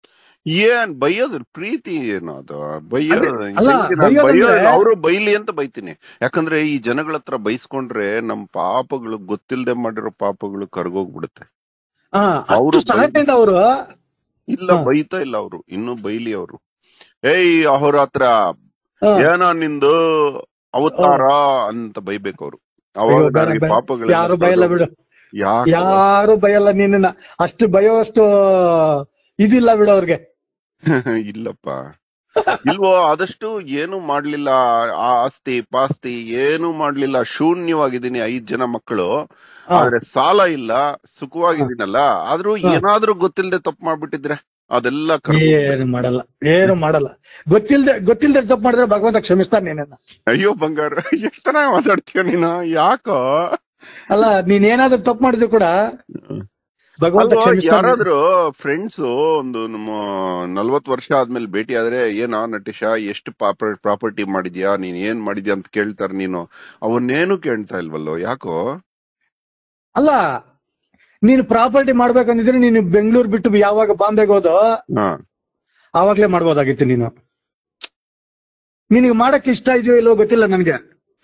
Speaker 2: ಏನ್ ಬೈಯೋದು ಪ್ರೀತಿ ಏನು ಅದು ಬೈಯೋದು
Speaker 1: ಅದೇ, ಅಲ್ಲ,
Speaker 2: ಹೆಂಗೆ ನಾನ್
Speaker 1: ಬೈಯೋದಂದ್ರೆ-
Speaker 2: ಬೈಯೋದು ಅವರು ಬೈಲಿ ಅಂತ ಬೈತೀನಿ ಯಾಕಂದ್ರೆ ಈ ಜನಗಳ ಹತ್ರ ಬೈಸ್ಕೊಂಡ್ರೆ ನಮ್ ಪಾಪಗಳು ಗೊತ್ತಿಲ್ದೆ ಮಾಡಿರೋ ಪಾಪಗಳು ಕರ್ಗೋಗ್ಬಿಡುತ್ತೆ
Speaker 1: ಹಾ
Speaker 2: ಅವ್ರು
Speaker 1: ಅಷ್ಟು ಸಹನೆಯಿಂದ ಅವರು
Speaker 2: ಇಲ್ಲ
Speaker 1: ಹಾ.
Speaker 2: ಬೈತಾ ಇಲ್ಲ ಅವರು ಇನ್ನು ಬೈಲಿ ಅವರು ಏಯ್ ಅಹೋರಾತ್ರ ಏನೋ ನಿಂದು ಅವತಾರ ಅಂತ ಬೈಬೇಕು ಅವರು ಅವಾಗ
Speaker 1: ಅಯ್ಯೋ, ಬೇಡ,
Speaker 2: ನನಗೆ
Speaker 1: ಬೇಡ.
Speaker 2: ಪಾಪಗಳು
Speaker 1: ಯಾರು ಬಯಲ್ಲ ಬಿಡು
Speaker 2: ಯಾರು
Speaker 1: ಯಾರು ಬಯಲ್ಲ ನಿನ್ನ ಅಷ್ಟು ಬಯೋಷ್ಟು ಇದಿಲ್ಲ ಬಿಡು ಅವ್ರಿಗೆ
Speaker 2: ಇಲ್ಲಪ್ಪ ಇಲ್ವೋ ಆದಷ್ಟು ಏನು ಮಾಡ್ಲಿಲ್ಲ ಆ ಆಸ್ತಿ ಪಾಸ್ತಿ ಏನು ಮಾಡ್ಲಿಲ್ಲ ಶೂನ್ಯವಾಗಿದ್ದೀನಿ ಐದ್ ಜನ ಮಕ್ಕಳು
Speaker 1: ಹಾ.
Speaker 2: ಆದ್ರೆ ಸಾಲ ಇಲ್ಲ ಸುಖವಾಗಿದ್ದೀನಲ್ಲ ಆದ್ರೂ
Speaker 1: ಹಾ.
Speaker 2: ಏನಾದ್ರೂ ಗೊತ್ತಿಲ್ಲದೆ ತಪ್ಪು ಮಾಡ್ಬಿಟ್ಟಿದ್ರೆ ಅದೆಲ್ಲ ಕರ್ಕೊಂಡ್
Speaker 1: ಏನು ಮಾಡಲ್ಲ ಏನು ಮಾಡಲ್ಲ ಗೊತ್ತಿಲ್ದೆ ಗೊತ್ತಿಲ್ದೆ ತಪ್ಪು ಮಾಡಿದ್ರೆ ಭಗವಂತ ಕ್ಷಮಿಸ್ತಾನೆ ನಿನ್ನ
Speaker 2: ಅಯ್ಯೋ ಬಂಗಾರ ಎಷ್ಟ್ ಚೆನ್ನಾಗಿ ಮಾತಾಡ್ತೀಯ ನೀನು ಯಾಕೋ
Speaker 1: ಅಲ್ಲ ನೀನ್ ಏನಾದ್ರೂ ತಪ್ಪು ಮಾಡಿದ್ರು ಕೂಡ ಭಗವಂತ
Speaker 2: ಅಲ್ವಾ,
Speaker 1: ಕ್ಷಮಿಸ್ತಾನೆ
Speaker 2: ಯಾರಾದ್ರೂ ಫ್ರೆಂಡ್ಸ್ ಒಂದು ನಮ್ಮ ನಲ್ವತ್ ವರ್ಷ ಆದ್ಮೇಲೆ ಭೇಟಿ ಆದ್ರೆ ಏನೋ ನಟೇಶ ಎಷ್ಟು ಪ್ರಾಪರ್ಟಿ ಮಾಡಿದ್ಯಾ ನೀನ್ ಏನ್ ಮಾಡಿದ್ಯಾ ಅಂತ ಕೇಳ್ತಾರೆ ನೀನು ಅವನ್ನೇನು ಕೇಳ್ತಾ ಇಲ್ವಲ್ಲೋ ಯಾಕೋ
Speaker 1: ಅಲ್ಲ ನೀನು ಪ್ರಾಪರ್ಟಿ ಮಾಡ್ಬೇಕಂದಿದ್ರೆ ನೀನು ಬೆಂಗಳೂರು ಬಿಟ್ಟು ಯಾವಾಗ ಬಾಂಬೆಗೆ ಹೋದೋ
Speaker 2: ಹಾ
Speaker 1: ಆವಾಗ್ಲೇ ಮಾಡ್ಬೋದಾಗಿತ್ತು ನೀನು ನಿನಗೆ ಮಾಡಕ್ ಇಷ್ಟ ಇದೆಯೋ ಇಲ್ಲೋ ಗೊತ್ತಿಲ್ಲ ನನ್ಗೆ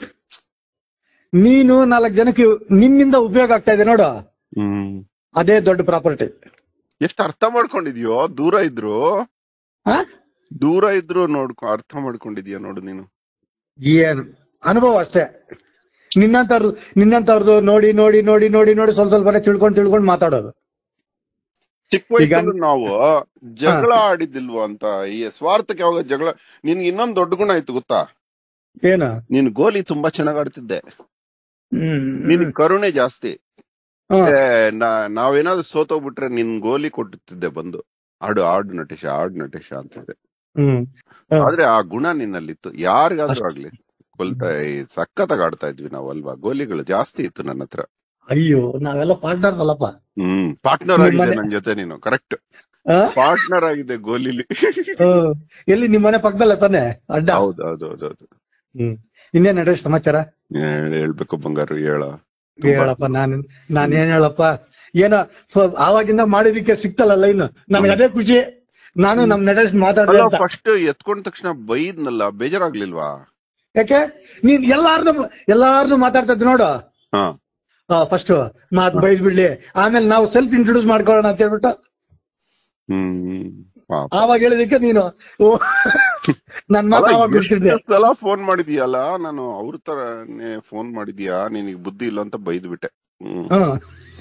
Speaker 1: ನೀನು ನಾಲ್ಕು ಜನಕ್ಕೆ ನಿನ್ನಿಂದ ಉಪಯೋಗ ಆಗ್ತಾ ಇದೆ ನೋಡು
Speaker 2: ಹ್ಮ್
Speaker 1: ಅದೇ ದೊಡ್ಡ ಪ್ರಾಪರ್ಟಿ
Speaker 2: ಎಷ್ಟ್ ಅರ್ಥ ಮಾಡ್ಕೊಂಡಿದ್ಯೋ ದೂರ ಇದ್ರು ದೂರ ಇದ್ರು ನೋಡ್ಕೊ ಅರ್ಥ ಮಾಡ್ಕೊಂಡಿದ್ಯಾ ನೋಡು ನೀನು
Speaker 1: ಏನು ಅನುಭವ ಅಷ್ಟೇ ನಿನ್ನಂತವ್ರು ನಿನ್ನಂತವ್ರದ್ದು ನೋಡಿ ನೋಡಿ ನೋಡಿ ನೋಡಿ ನೋಡಿ ಸ್ವಲ್ಪ ಸ್ವಲ್ಪನೇ ತಿಳ್ಕೊಂಡು ತಿಳ್ಕೊಂಡು ಮಾತಾಡೋದು
Speaker 2: ಚಿಕ್ಕ ವಯಸ್ಸಲ್ಲಿ ನಾವು ಜಗಳ ಆಡಿದ್ದಿಲ್ವಾ ಅಂತ ಈ ಸ್ವಾರ್ಥಕ್ಕೆ ಯಾವಾಗ ಜಗಳ ನಿನ್ಗೆ ಇನ್ನೊಂದ್ ದೊಡ್ಡ ಗುಣ ಆಯ್ತು ಗೊತ್ತಾ
Speaker 1: ಏನು
Speaker 2: ನೀನ್ ಗೋಲಿ ತುಂಬಾ ಚೆನ್ನಾಗ್ ಆಡ್ತಿದ್ದೆ
Speaker 1: ಹ್ಮ್
Speaker 2: ನಿನ್ ಕರುಣೆ ಜಾಸ್ತಿ
Speaker 1: ಹ್ಮ್.
Speaker 2: ಏ, ನಾ- ನಾವೇನಾದ್ರೂ ಸೋತೋಗ್ಬಿಟ್ರೆ ನಿನ್ ಗೋಲಿ ಕೊಟ್ಟುತ್ತಿದ್ದೆ ಬಂದು ಆಡು ಆಡು ನಟೇಶ ಆಡು ನಟೇಶ ಅಂತಿದ್ದೆ
Speaker 1: ಹ್ಮ್ ಹ್ಮ್.
Speaker 2: ಆದ್ರೆ ಆ ಗುಣ ನಿನ್ನಲ್ಲಿತ್ತು ಯಾರಿಗಾದ್ರೂ ಆಗ್ಲಿ ಕೊಲ್ತಾ ಈ ಸಖತ್ತಾಗ್ ಆಡ್ತಾ ಇದ್ವಿ ನಾವು ಅಲ್ವಾ ಗೋಲಿಗಳು ಜಾಸ್ತಿ ಇತ್ತು ನನ್ನ ಹತ್ರ
Speaker 1: ಅಯ್ಯೋ ನಾವೆಲ್ಲ ಪಾರ್ಟ್ನರ್ಸ್ ಅಲ್ಲಪ್ಪ
Speaker 2: ಹ್ಮ್ ಪಾರ್ಟ್ನರ್
Speaker 1: ನಿಮ್
Speaker 2: ಆಗಿದೆ
Speaker 1: ಮನೆ-
Speaker 2: ನನ್ ಜೊತೆ ನೀನು ಕರೆಕ್ಟ್
Speaker 1: ಆ?
Speaker 2: ಪಾರ್ಟ್ನರ್ ಆಗಿದೆ ಗೋಲಿಲಿ
Speaker 1: ಹ್ಮ್. ಎಲ್ಲಿ ನಿಮ್ ಮನೆ ಪಕ್ಕದಲ್ಲ ತಾನೆ ಅಡ್ಡ
Speaker 2: ಹೌದು ಹೌದು ಹೌದು ಹೌದು
Speaker 1: ಹ್ಮ್ ಇನ್ನೇನ್ ನಟೇಶ್ ಸಮಾಚಾರ
Speaker 2: ಹೇಳ್- ಹೇಳ್ಬೇಕು ಬಂಗಾರು ಹೇಳ
Speaker 1: ಹೇಳಪ್ಪ ನಾನ್ ನಾನ್ ಏನ್ ಹೇಳಪ್ಪ ಏನೋ ಫ- ಆವಾಗಿಂದ ಮಾಡಿದಕ್ಕೆ ಸಿಕ್ತಲ್ಲ ಇನ್ನು ನನಗೆ ಅದೇ ಖುಷಿ ನಾನು ನಮ್ ನಟೇಶ್ ಮಾತಾಡಿದೆ ಅಂತ
Speaker 2: ಫಸ್ಟ್ ಎತ್ಕೊಂಡ ತಕ್ಷಣ ಬೈದ್ನಲ್ಲ ಬೇಜಾರಾಗ್ಲಿಲ್ವಾ
Speaker 1: ಯಾಕೆ ನೀನ್ ಎಲ್ಲಾರ್ನು ಎಲ್ಲಾರ್ನು ಮಾತಾಡ್ತಾ ಇದ್ ನೋಡು
Speaker 2: ಹಾ
Speaker 1: ಫಸ್ಟ್ ಮಾತ್ ಬೈದ್ ಬಿಡ್ಲಿ ಆಮೇಲೆ ನಾವು ಸೆಲ್ಫ್ ಇಂಟ್ರೊಡ್ಯೂಸ್ ಮಾಡ್ಕೊಳ್ಳೋಣ ಅಂತ ಹೇಳ್ಬಿಟ್ಟು
Speaker 2: ಹ್ಮ್ ಪಾಪ.
Speaker 1: ಆವಾಗ ಹೇಳಿದಕ್ಕೆ ನೀನು ಓ ನನ್ ಮಾತು
Speaker 2: ಅಲ್ಲ,
Speaker 1: ಆವಾಗ ಗೊತ್ತಿದ್ದೆ
Speaker 2: ಎಷ್ಟ್ ಸಲ ಫೋನ್ ಮಾಡಿದ್ಯಲ್ಲ ನಾನು ಅವ್ರ ತರನೇ ಫೋನ್ ಮಾಡಿದ್ಯಾ ನಿನಗ್ ಬುದ್ಧಿ ಇಲ್ಲ ಅಂತ ಬೈದ್ ಬಿಟ್ಟೆ ಹ್ಮ್
Speaker 1: ಹ್ಮ್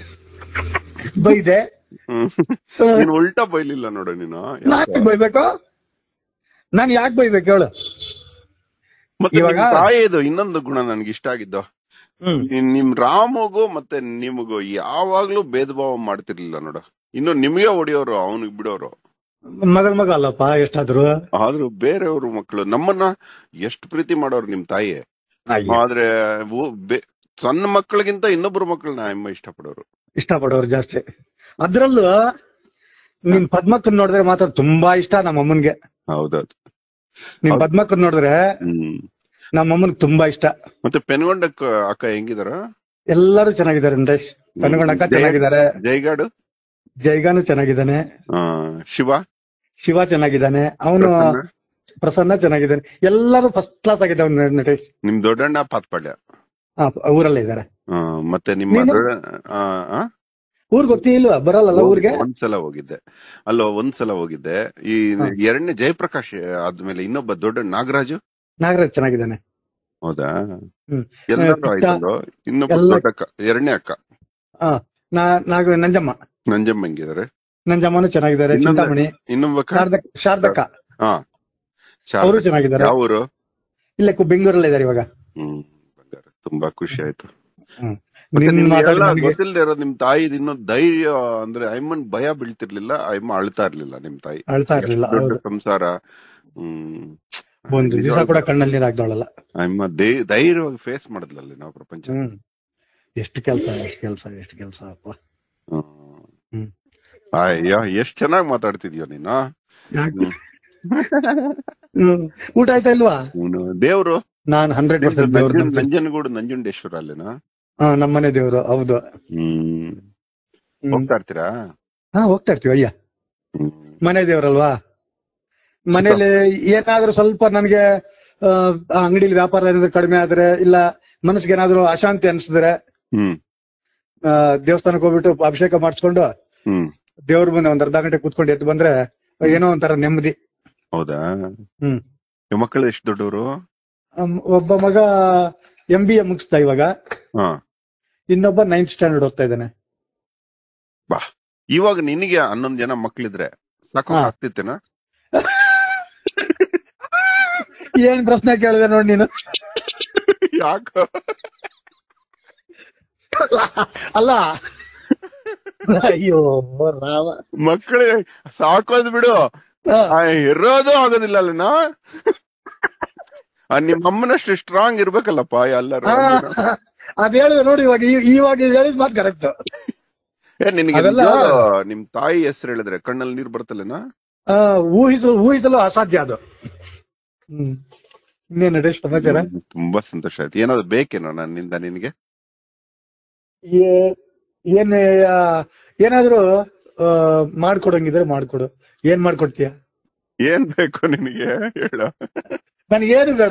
Speaker 1: ಬೈದೆ
Speaker 2: ಹ್ಮ್.
Speaker 1: ಹ್ಮ್.
Speaker 2: ನೀನ್ ಉಲ್ಟಾ ಬೈಲಿಲ್ಲ ನೋಡು ನೀನು
Speaker 1: ನಾನ್ ಬೈಬೇಕು ನಾನ್ ಯಾಕೆ ಬೈಬೇಕು ಹೇಳು
Speaker 2: ಮತ್ತೆ
Speaker 1: ಇವಾಗ-
Speaker 2: ನಿಮ್ ತಾಯಿದು ಇನ್ನೊಂದು ಗುಣ ನನ್ಗೆ ಇಷ್ಟ ಆಗಿದ್ದು
Speaker 1: ಹ್ಮ್
Speaker 2: ನಿಮ್- ನಿಮ್ ರಾಮಗೂ ಮತ್ತೆ ನಿಮಗೂ ಯಾವಾಗ್ಲೂ ಭೇದ ಭಾವ ಮಾಡ್ತಿರ್ಲಿಲ್ಲ ನೋಡು ಇನ್ನು ನಿಮ್ಗೆ ಹೊಡಿಯೋರು ಅವನಿಗೆ ಬಿಡೋರು
Speaker 1: ಮಗಳ ಮಗ ಅಲ್ಲಪ್ಪ ಎಷ್ಟಾದ್ರು
Speaker 2: ಆದ್ರೂ ಬೇರೆಯವ್ರ ಮಕ್ಕಳು ನಮ್ಮನ್ನ ಎಷ್ಟು ಪ್ರೀತಿ ಮಾಡೋರು ನಿಮ್ ತಾಯಿ
Speaker 1: ಅಯ್ಯೋ,
Speaker 2: ಆದ್ರೆ ಓ- ಬೆ- ಸಣ್ಣ ಮಕ್ಕಳಿಗಿಂತ ಇನ್ನೊಬ್ರು ಮಕ್ಕಳನ್ನ ಅಮ್ಮ ಇಷ್ಟಪಡೋರು
Speaker 1: ಇಷ್ಟಪಡೋರು ಜಾಸ್ತಿ ಅದ್ರಲ್ಲೂ ನಿಮ್ ಪದ್ಮಕ್ಕನ್ ನೋಡಿದ್ರೆ ಮಾತ್ರ ತುಂಬಾ ಇಷ್ಟ ನಮ್ಮ ಅಮ್ಮನ್ಗೆ
Speaker 2: ಹೌದೌದು
Speaker 1: ನಿಮ್
Speaker 2: ಹೌದು.
Speaker 1: ಪದ್ಮಕ್ಕನ್ ನೋಡಿದ್ರೆ
Speaker 2: ಹ್ಮ್
Speaker 1: ನಮ್ಮ ಅಮ್ಮನ್ಗೆ ತುಂಬಾ ಇಷ್ಟ
Speaker 2: ಮತ್ತೆ ಪೆನ್ಗೊಂಡಕ್ಕ ಅಕ್ಕ ಹೆಂಗಿದಾರ
Speaker 1: ಎಲ್ಲರೂ ಚೆನ್ನಾಗಿದ್ದಾರೆ ನರೇಶ್ ಕನಗಣಕ್ಕ
Speaker 2: ಜೈ-
Speaker 1: ಚೆನ್ನಾಗಿದ್ದಾರೆ
Speaker 2: ಜೈಗಾಡು
Speaker 1: ಜೈಗಾನು ಚೆನ್ನಾಗಿದ್ದಾನೆ
Speaker 2: ಆ, ಶಿವ
Speaker 1: ಶಿವ ಚೆನ್ನಾಗಿದ್ದಾನೆ ಅವನು
Speaker 2: ಪ್ರಸನ್ನ?
Speaker 1: ಪ್ರಸನ್ನ ಚೆನ್ನಾಗಿದ್ದಾನೆ ಎಲ್ಲರೂ ಫಸ್ಟ್ ಕ್ಲಾಸ್ ಆಗಿದ್ದಾವೆ ನಟೇಶ್
Speaker 2: ನಿಮ್ ದೊಡ್ಡಣ್ಣ ಪಾತ್ಪಾಳ್ಯ
Speaker 1: ಹಾ ಊರಲ್ಲೇ ಇದ್ದಾರೆ
Speaker 2: ಆ, ಮತ್ತೆ ನಿಮ್ಮ
Speaker 1: ನೀನು?
Speaker 2: ದೊಡ್ಡ- ಆ, ಆ?
Speaker 1: ಊರ್ ಗೊತ್ತಿಲ್ವಾ ಬರಲ್ಲ ಊರ್ಗೆ
Speaker 2: ಒಂದ್ಸಲ ಹೋಗಿದ್ದೆ ಅಲ್ಲೋ ಒಂದ್ಸಲ ಹೋಗಿದ್ದೆ ಈ
Speaker 1: ಹಾ.
Speaker 2: ಎರಡನೇ ಜಯಪ್ರಕಾಶ್ ಆದ್ಮೇಲೆ ಇನ್ನೊಬ್ಬ ದೊಡ್ಡ ನಾಗರಾಜು
Speaker 1: ನಾಗರಾಜ್ ಚೆನ್ನಾಗಿದ್ದಾನೆ
Speaker 2: ಹೌದಾ
Speaker 1: ಹ್ಮ್.
Speaker 2: ಎಲ್ಲರೂ
Speaker 1: ಪುಟ್ಟ-
Speaker 2: ಆಯ್ತಲ್ಲೋ ಇನ್ನೊಬ್ಬ
Speaker 1: ಎಲ್ಲ-
Speaker 2: ದೊಡ್ಡ ಅಕ್ಕ ಎರಡನೇ ಅಕ್ಕ
Speaker 1: ಹಾ ನಾ ನಾಗ ನಂಜಮ್ಮ
Speaker 2: ನಂಜಮ್ಮ ಹೆಂಗಿದಾರೆ
Speaker 1: ನಂಜಮ್ಮನು ಚೆನ್ನಾಗಿದ್ದಾರೆ
Speaker 2: ಇನ್ನೊಂದು-
Speaker 1: ಚಿಂತಾಮಣಿ
Speaker 2: ಇನ್ನೊಬ್ಬ ಅಕ್ಕ
Speaker 1: ಶಾರದಕ್ ಶಾರದಕ್ಕ
Speaker 2: ಹಾ
Speaker 1: ಅವರು
Speaker 2: ಶಾರದಾ.
Speaker 1: ಚೆನ್ನಾಗಿದ್ದಾರೆ
Speaker 2: ಯಾವ ಊರು
Speaker 1: ಇಲ್ಲೇ ಕು- ಬೆಂಗಳೂರಲ್ಲೇ ಇದ್ದಾರೆ ಇವಾಗ
Speaker 2: ಹ್ಮ್ ಬಂಗಾರ ತುಂಬಾ ಖುಷಿ ಆಯ್ತು
Speaker 1: ಹ್ಮ್.
Speaker 2: ಮತ್ತೆ
Speaker 1: ನಿನ್
Speaker 2: ನಿಮ್ಗೆ
Speaker 1: ಮಾತಾಡಿ
Speaker 2: ಎಲ್ಲ
Speaker 1: ನನಗೆ
Speaker 2: ಗೊತ್ತಿಲ್ಲದೆ ಇರೋದು ನಿಮ್ ತಾಯಿದ್ ಇನ್ನೂ ಧೈರ್ಯ ಅಂದ್ರೆ ಅಮ್ಮನ್ ಭಯ ಬೀಳ್ತಿರ್ಲಿಲ್ಲ ಅಮ್ಮ ಅಳ್ತಾ ಇರ್ಲಿಲ್ಲ ನಿಮ್ ತಾಯಿ
Speaker 1: ಅಳ್ತಾ ಇರ್ಲಿಲ್ಲ
Speaker 2: ಎಷ್ಟು ದೊಡ್ಡ
Speaker 1: ಹೌದು
Speaker 2: ಸಂಸಾರ ಹ್ಮ್
Speaker 1: ಒಂದು ದಿವಸ ಕೂಡ ಕಣ್ಣಲ್ಲಿ ನೀರಾಗ್ದವಳಲ್ಲ
Speaker 2: ಅಮ್ಮ ಧೈ- ಧೈರ್ಯವಾಗಿ ಫೇಸ್ ಮಾಡಿದ್ಲಲ್ಲಿ ನಾವು ಪ್ರಪಂಚ
Speaker 1: ಹ್ಮ್ ಎಷ್ಟು ಕೆಲ್ಸ ಎಷ್ಟು ಕೆಲ್ಸ ಎಷ್ಟು ಕೆಲ್ಸ ಅಪ್ಪ ಹ್ಮ್.
Speaker 2: ಅಯ್ಯೋ ಎಷ್ಟ್ ಚೆನ್ನಾಗ್ ಮಾತಾಡ್ತಿದ್ಯೋ ನೀನು
Speaker 1: ಯಾಕೆ? ಹ್ಮ್. ಊಟ ಆಯ್ತಾ ಇಲ್ವಾ
Speaker 2: ಅವ್ನು ದೇವ್ರು
Speaker 1: ನಾನ್ ಹಂಡ್ರೆಡ್ ಪರ್ಸೆಂಟ್ ದೇವ್ರ
Speaker 2: ನಂಜನ್- ನಂಜನಗೂಡು ನಂಜುಂಡೇಶ್ವರ ಅಲ್ಲೇನಾ
Speaker 1: ಹಾ ನಮ್ಮನೆ ದೇವ್ರು ಹೌದು
Speaker 2: ಹ್ಮ್
Speaker 1: ಹ್ಮ್.
Speaker 2: ಹೋಗ್ತಾ ಇರ್ತೀರಾ
Speaker 1: ಹಾ ಹೋಗ್ತಾ ಇರ್ತೀವಿ ಅಯ್ಯ
Speaker 2: ಹ್ಮ್
Speaker 1: ಮನೆ ದೇವ್ರಲ್ವಾ ಮನೇಲಿ ಏನಾದ್ರೂ ಸ್ವಲ್ಪ ನನಗೆ ಅಂಗಡಿಲಿ ವ್ಯಾಪಾರ ಏನಾದ್ರು ಕಡಿಮೆ ಆದ್ರೆ ಇಲ್ಲ ಮನಸ್ಸಿಗೆ ಏನಾದ್ರು ಅಶಾಂತಿ ಅನ್ಸಿದ್ರೆ
Speaker 2: ಹ್ಮ್
Speaker 1: ಆ, ದೇವಸ್ಥಾನಕ್ಕೆ ಹೋಗ್ಬಿಟ್ಟು ಅಭಿಷೇಕ ಮಾಡಿಸ್ಕೊಂಡು
Speaker 2: ಹ್ಮ್
Speaker 1: ದೇವ್ರ ಮುಂದೆ ಒಂದ್ ಅರ್ಧ ಗಂಟೆ ಕೂತ್ಕೊಂಡು ಎದ್ದು ಬಂದ್ರೆ ಏನೋ ಒಂಥರ ನೆಮ್ಮದಿ
Speaker 2: ಹೌದಾ
Speaker 1: ಹ್ಮ್
Speaker 2: ನಿಮ್ ಮಕ್ಕಳು ಎಷ್ಟು ದೊಡ್ಡವರು
Speaker 1: ಅಮ್, ಒಬ್ಬ ಮಗ ಎಂ ಬಿ ಎ ಮುಗಿಸ್ತಾ ಇವಾಗ
Speaker 2: ಹಾ
Speaker 1: ಇನ್ನೊಬ್ಬ ನೈನ್ತ್ ಸ್ಟ್ಯಾಂಡರ್ಡ್ ಓದ್ತಾ ಇದ್ದಾನೆ
Speaker 2: ಬಾ ಇವಾಗ ನಿನಗೆ ಹನ್ನೊಂದ್ ಜನ ಮಕ್ಳಿದ್ರೆ ಸಾಕು
Speaker 1: ಹಾ.
Speaker 2: ಆಗ್ತಿತ್ತೇನ
Speaker 1: ಏನ್ ಪ್ರಶ್ನೆ ಕೇಳಿದೆ ನೋಡಿ ನೀನು
Speaker 2: ಯಾಕ
Speaker 1: ಅಲ್ಲ ಅಯ್ಯೋ ರಾಮ
Speaker 2: ಮಕ್ಕಳೇ ಸಾಕೋದ್ ಬಿಡು
Speaker 1: ಹಾ.
Speaker 2: ಆ, ಇರೋದು ಆಗೋದಿಲ್ಲ ಅಲ್ಲನಾ ನಿಮ್ಮ ಅಮ್ಮನಷ್ಟು ಸ್ಟ್ರಾಂಗ್ ಇರ್ಬೇಕಲ್ಲಪ್ಪ ಎಲ್ಲರೂ
Speaker 1: ಹಾ, ಅದ್ ಹೇಳಿದೆ ನೋಡಿ ಇವಾಗ ಈ- ಇವಾಗ ಹೇಳಿದ್ ಮಾತು ಕರೆಕ್ಟ್
Speaker 2: ಏ ನಿನಗೆ
Speaker 1: ಅದೆಲ್ಲ-
Speaker 2: ನಿಜವಾಗ್ಲೂ ನಿಮ್ ತಾಯಿ ಹೆಸರು ಹೇಳಿದ್ರೆ ಕಣ್ಣಲ್ಲಿ ನೀರ್ ಬರ್ತಲ್ಲೇನಾ
Speaker 1: ಊಹಿಸಲು ಊಹಿಸಲು ಅಸಾಧ್ಯ ಅದು ಹ್ಮ್ ಇನ್ನೇನ್ ನಡೇಶ್ ಸಮಾಚಾರ
Speaker 2: ತುಂಬಾ ಸಂತೋಷ ಆಯ್ತು ಏನಾದ್ರು ಬೇಕೇನೋ ನನ್ನಿಂದ ನಿನ್ಗೆ
Speaker 1: ಏ- ಏನ್ ಆ, ಏನಾದ್ರೂ ಆ, ಮಾಡ್ಕೊಡಂಗಿದ್ರೆ ಮಾಡ್ಕೊಡು ಏನ್ ಮಾಡ್ಕೊಡ್ತೀಯ
Speaker 2: ಏನ್ ಬೇಕು ನಿನಗೆ ಹೇಳ
Speaker 1: ನನಗೇನು ಬೇಡ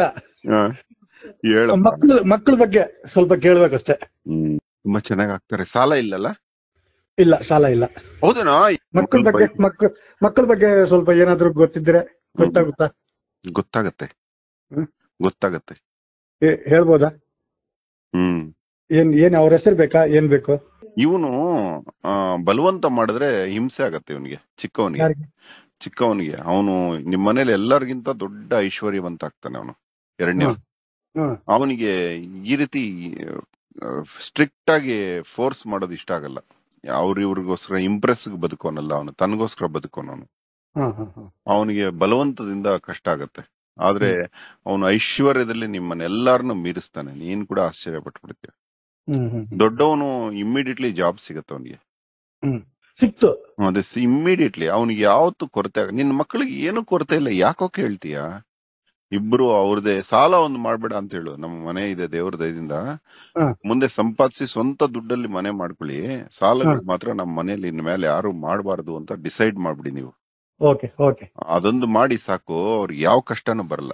Speaker 2: ಹೇಳ
Speaker 1: ಮಕ್ಳು ಮಕ್ಳ ಬಗ್ಗೆ ಸ್ವಲ್ಪ ಕೇಳ್ಬೇಕಷ್ಟೇ
Speaker 2: ಹ್ಮ್ ತುಂಬಾ ಚೆನ್ನಾಗ್ ಆಗ್ತಾರೆ ಸಾಲ ಇಲ್ಲಲ್ಲ
Speaker 1: ಇಲ್ಲ ಸಾಲ ಇಲ್ಲ
Speaker 2: ಹೌದನಾ
Speaker 1: ಮಕ್ಕಳ ಬಗ್ಗೆ ಮಕ್ಳ ಮಕ್ಕಳ ಬಗ್ಗೆ ಸ್ವಲ್ಪ ಏನಾದ್ರೂ ಗೊತ್ತಿದ್ರೆ ಗೊತ್ತಾಗುತ್ತಾ
Speaker 2: ಗೊತ್ತಾಗತ್ತೆ
Speaker 1: ಹ್ಮ್.
Speaker 2: ಗೊತ್ತಾಗತ್ತೆ
Speaker 1: ಹೇ- ಹೇಳ್ಬೋದಾ
Speaker 2: ಹ್ಮ್
Speaker 1: ಏನ್ ಏನ್ ಅವ್ರ ಹೆಸರು ಬೇಕಾ ಏನ್ ಬೇಕು
Speaker 2: ಇವನು ಬಲವಂತ ಮಾಡಿದ್ರೆ ಹಿಂಸೆ ಆಗತ್ತೆ ಇವನಿಗೆ ಚಿಕ್ಕವನಿಗೆ
Speaker 1: ಯಾರಿಗೆ?
Speaker 2: ಚಿಕ್ಕವನಿಗೆ ಅವನು ನಿಮ್ ಮನೇಲಿ ಎಲ್ಲರಿಗಿಂತ ದೊಡ್ಡ ಐಶ್ವರ್ಯವಂತ ಆಗ್ತಾನೆ ಅವನು ಎರಡನೇ
Speaker 1: ಹ್ಮ್. ಹ್ಮ್
Speaker 2: ಅವನಿಗೆ ಈ ರೀತಿ ಸ್ಟ್ರಿಕ್ಟ್ ಆಗಿ ಫೋರ್ಸ್ ಮಾಡೋದು ಇಷ್ಟ ಆಗಲ್ಲ ಅವ್ರ ಇವ್ರಿಗೋಸ್ಕರ ಇಂಪ್ರೆಸ್ ಬದುಕೋನಲ್ಲ ಅವನು ತನಗೋಸ್ಕರ ಬದುಕೋನವನು
Speaker 1: ಹ್ಮ್ ಹ್ಮ್ ಹ್ಮ್
Speaker 2: ಅವನಿಗೆ ಬಲವಂತದಿಂದ ಕಷ್ಟ ಆಗತ್ತೆ ಆದ್ರೆ ಅವನು ಐಶ್ವರ್ಯದಲ್ಲಿ ನಿಮ್ಮನ್ನ ಎಲ್ಲಾರನ್ನು ಮೀರಿಸ್ತಾನೆ ನೀನ್ ಕೂಡ ಆಶ್ಚರ್ಯ ಪಟ್ಬಿಡ್ತೀಯ
Speaker 1: ಹ್ಮ್ ಹ್ಮ್
Speaker 2: ದೊಡ್ಡವನು ಇಮ್ಮಿಡಿಯೇಟ್ಲಿ ಜಾಬ್ ಸಿಗತ್ತೆ ಅವನಿಗೆ
Speaker 1: ಹ್ಮ್ ಸಿಕ್ತು
Speaker 2: ಅದೇ ಇಮ್ಮಿಡಿಯೇಟ್ಲಿ ಅವನಿಗೆ ಯಾವತ್ತು ಕೊರತೆ ಆಗ ನಿನ್ ಮಕ್ಕಳಿಗೆ ಏನು ಕೊರತೆ ಇಲ್ಲ ಯಾಕೋ ಕೇಳ್ತೀಯ ಇಬ್ರು ಅವ್ರದೇ ಸಾಲ ಒಂದು ಮಾಡ್ಬೇಡ ಅಂತ ಹೇಳು ನಮ್ಮ ಮನೆ ಇದೆ ದೇವ್ರ ದಯದಿಂದ
Speaker 1: ಹ.
Speaker 2: ಮುಂದೆ ಸಂಪಾದಿಸಿ ಸ್ವಂತ ದುಡ್ಡಲ್ಲಿ ಮನೆ ಮಾಡ್ಕೊಳ್ಳಿ ಸಾಲಗಳು ಮಾತ್ರ ನಮ್ಮ ಮನೇಲಿ ಇನ್ ಮೇಲೆ ಯಾರು ಮಾಡಬಾರದು ಅಂತ ಡಿಸೈಡ್ ಮಾಡ್ಬಿಡಿ ನೀವು
Speaker 1: ಓಕೆ ಓಕೆ
Speaker 2: ಅದೊಂದು ಮಾಡಿ ಸಾಕು ಅವ್ರಿಗೆ ಯಾವ ಕಷ್ಟನೂ ಬರಲ್ಲ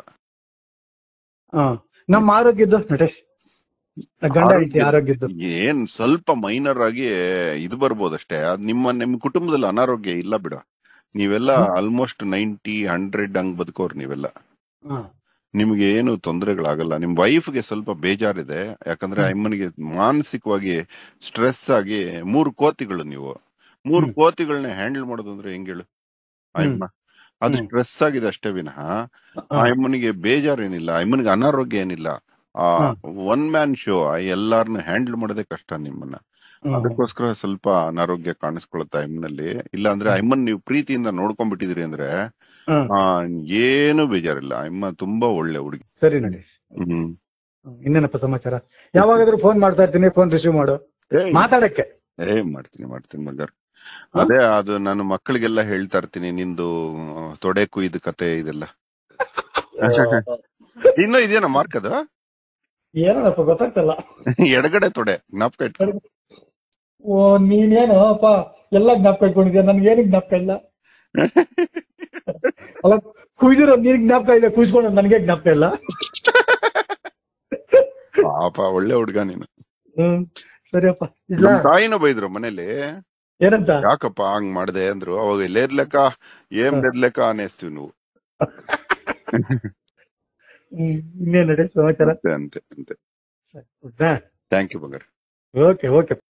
Speaker 1: ಹಾ ನಮ್ಮ ಆರೋಗ್ಯದ್ದು ನಟೇಶ್ ಗಂಡ ಐತಿ ಆರೋಗ್ಯದ್ದು
Speaker 2: ಏನ್ ಸ್ವಲ್ಪ ಮೈನರ್ ಆಗಿ ಇದು ಬರ್ಬೋದಷ್ಟೇ ಅದ್ ನಿಮ್ಮ ನಿಮ್ ಕುಟುಂಬದಲ್ಲಿ ಅನಾರೋಗ್ಯ ಇಲ್ಲ ಬಿಡ ನೀವೆಲ್ಲ ಆಲ್ಮೋಸ್ಟ್ ನೈಂಟಿ ಹಂಡ್ರೆಡ್ ಹಂಗ್ ಬದುಕೋರ್ ನೀವೆಲ್ಲ
Speaker 1: ಹಾ
Speaker 2: ನಿಮ್ಗೆ ಏನು ತೊಂದರೆಗಳಾಗಲ್ಲ ನಿಮ್ ವೈಫ್ಗೆ ಸ್ವಲ್ಪ ಬೇಜಾರಿದೆ ಯಾಕಂದ್ರೆ
Speaker 1: ಹ್ಮ್.
Speaker 2: ಅಮ್ಮನಿಗೆ ಮಾನಸಿಕವಾಗಿ ಸ್ಟ್ರೆಸ್ ಆಗಿ ಮೂರು ಕೋತಿಗಳು ನೀವು ಮೂರು
Speaker 1: ಹ್ಮ್.
Speaker 2: ಕೋತಿಗಳನ್ನ ಹ್ಯಾಂಡಲ್ ಮಾಡೋದು ಅಂದ್ರೆ ಹೆಂಗ್ ಹೇಳು ಆ
Speaker 1: ಹ್ಮ್.
Speaker 2: ಅಮ್ಮ ಅದು
Speaker 1: ಹ್ಮ್.
Speaker 2: ಸ್ಟ್ರೆಸ್ ಆಗಿದೆ ಅಷ್ಟೇ ವಿನಃ ಆ
Speaker 1: ಹಾ.
Speaker 2: ಅಮ್ಮನಿಗೆ ಬೇಜಾರೇನಿಲ್ಲ ಅಮ್ಮನಿಗೆ ಅನಾರೋಗ್ಯ ಏನಿಲ್ಲ ಆ ಒನ್ ಮ್ಯಾನ್ ಶೋ ಎಲ್ಲಾರನ್ನ ಹ್ಯಾಂಡಲ್ ಮಾಡೋದೇ ಕಷ್ಟ ನಿಮ್ಮನ್ನ
Speaker 1: ಹ್ಮ್.
Speaker 2: ಅದಕ್ಕೋಸ್ಕರ ಸ್ವಲ್ಪ ಅನಾರೋಗ್ಯ ಕಾಣಿಸ್ಕೊಳುತ್ತೆ ಅಮ್ಮನಲ್ಲಿ ಇಲ್ಲ ಅಂದ್ರೆ ಅಮ್ಮನ್ ನೀವು ಪ್ರೀತಿಯಿಂದ ನೋಡ್ಕೊಂಡ್ಬಿಟ್ಟಿದ್ರಿ ಅಂದ್ರೆ
Speaker 1: ಹ್ಮ್.
Speaker 2: ಆ ಏನು ಬೇಜಾರಿಲ್ಲ ಅಮ್ಮ ತುಂಬಾ ಒಳ್ಳೆ ಹುಡುಗಿ
Speaker 1: ಸರಿ ನಟೇಶ್
Speaker 2: ಹ್ಮ್
Speaker 1: ಹ್ಮ್. ಇನ್ನೇನಪ್ಪ ಸಮಾಚಾರ ಯಾವಾಗಾದ್ರೂ ಫೋನ್ ಮಾಡ್ತಾ ಇರ್ತೀನಿ ಫೋನ್ ರಿಸೀವ್ ಮಾಡು
Speaker 2: ಏಯ್,
Speaker 1: ಮಾತಾಡಕ್ಕೆ
Speaker 2: ಏ ಮಾಡ್ತೀನಿ ಮಾಡ್ತೀನಿ ಮಗರ್ ಅದೇ ಅದು ನಾನು ಮಕ್ಕಳಿಗೆಲ್ಲ ಹೇಳ್ತಾ ಇರ್ತೀನಿ ನಿಂದು ಆ, ತೊಡೆ ಕುಯ್ದು ಕತೆ ಇದೆಲ್ಲ ಇನ್ನೂ ಇದೆಯಾ ಮಾರ್ಕ್ ಅದು
Speaker 1: ಏನಪ್ಪ ಗೊತ್ತಾಗ್ತಲ್ಲ
Speaker 2: ಎಡಗಡೆ ತೊಡೆ ಜ್ಞಾಪಕ ಇಟ್ಕೊ
Speaker 1: ಓ ನೀನೇನು ಅಪ್ಪ ಎಲ್ಲ ಜ್ಞಾಪಕ ಇಟ್ಕೊಂಡಿದ್ಯಾ ನನ್ಗೆ ಏನಕ್ಕೆ ಜ್ಞಾಪಕ ಇಲ್ಲ ಅಲ್ಲ ಕುಯ್ದಿರೋ ನೀನ್ ಜ್ಞಾಪಕ ಇದೆ ಕುಯ್ಸ್ಕೊಂಡು ನನ್ಗೆ ಜ್ಞಾಪಕ ಇಲ್ಲ
Speaker 2: ಪಾಪ ಒಳ್ಳೆ ಹುಡ್ಗ ನೀನು
Speaker 1: ಹ್ಮ್ ಸರಿಯಪ್ಪ ಇಲ್ಲ
Speaker 2: ನಮ್ ತಾಯಿನೂ ಬೈದ್ರು ಮನೇಲಿ
Speaker 1: ಏನಂತ
Speaker 2: ಯಾಕಪ್ಪ ಹಂಗ್ ಮಾಡ್ದೆ ಅಂದ್ರು ಅವಾಗ ಇಲ್ಲೇರ್ಲೆಕ್ಕ ಏನ್ ಲೆಕ್ಕ ಅನೇಸ್ತೀವಿ ನೀವು
Speaker 1: ಹ್ಮ್ ಇನ್ನೇನ್ ನಡೆ ಸಮಾಚಾರ
Speaker 2: ಅಂತೆ ಅಂತೆ ಅಂತೆ
Speaker 1: ಸರಿ
Speaker 2: ಥ್ಯಾಂಕ್ ಯು ಬಂಗಾರ
Speaker 1: ಓಕೆ ಓಕೆ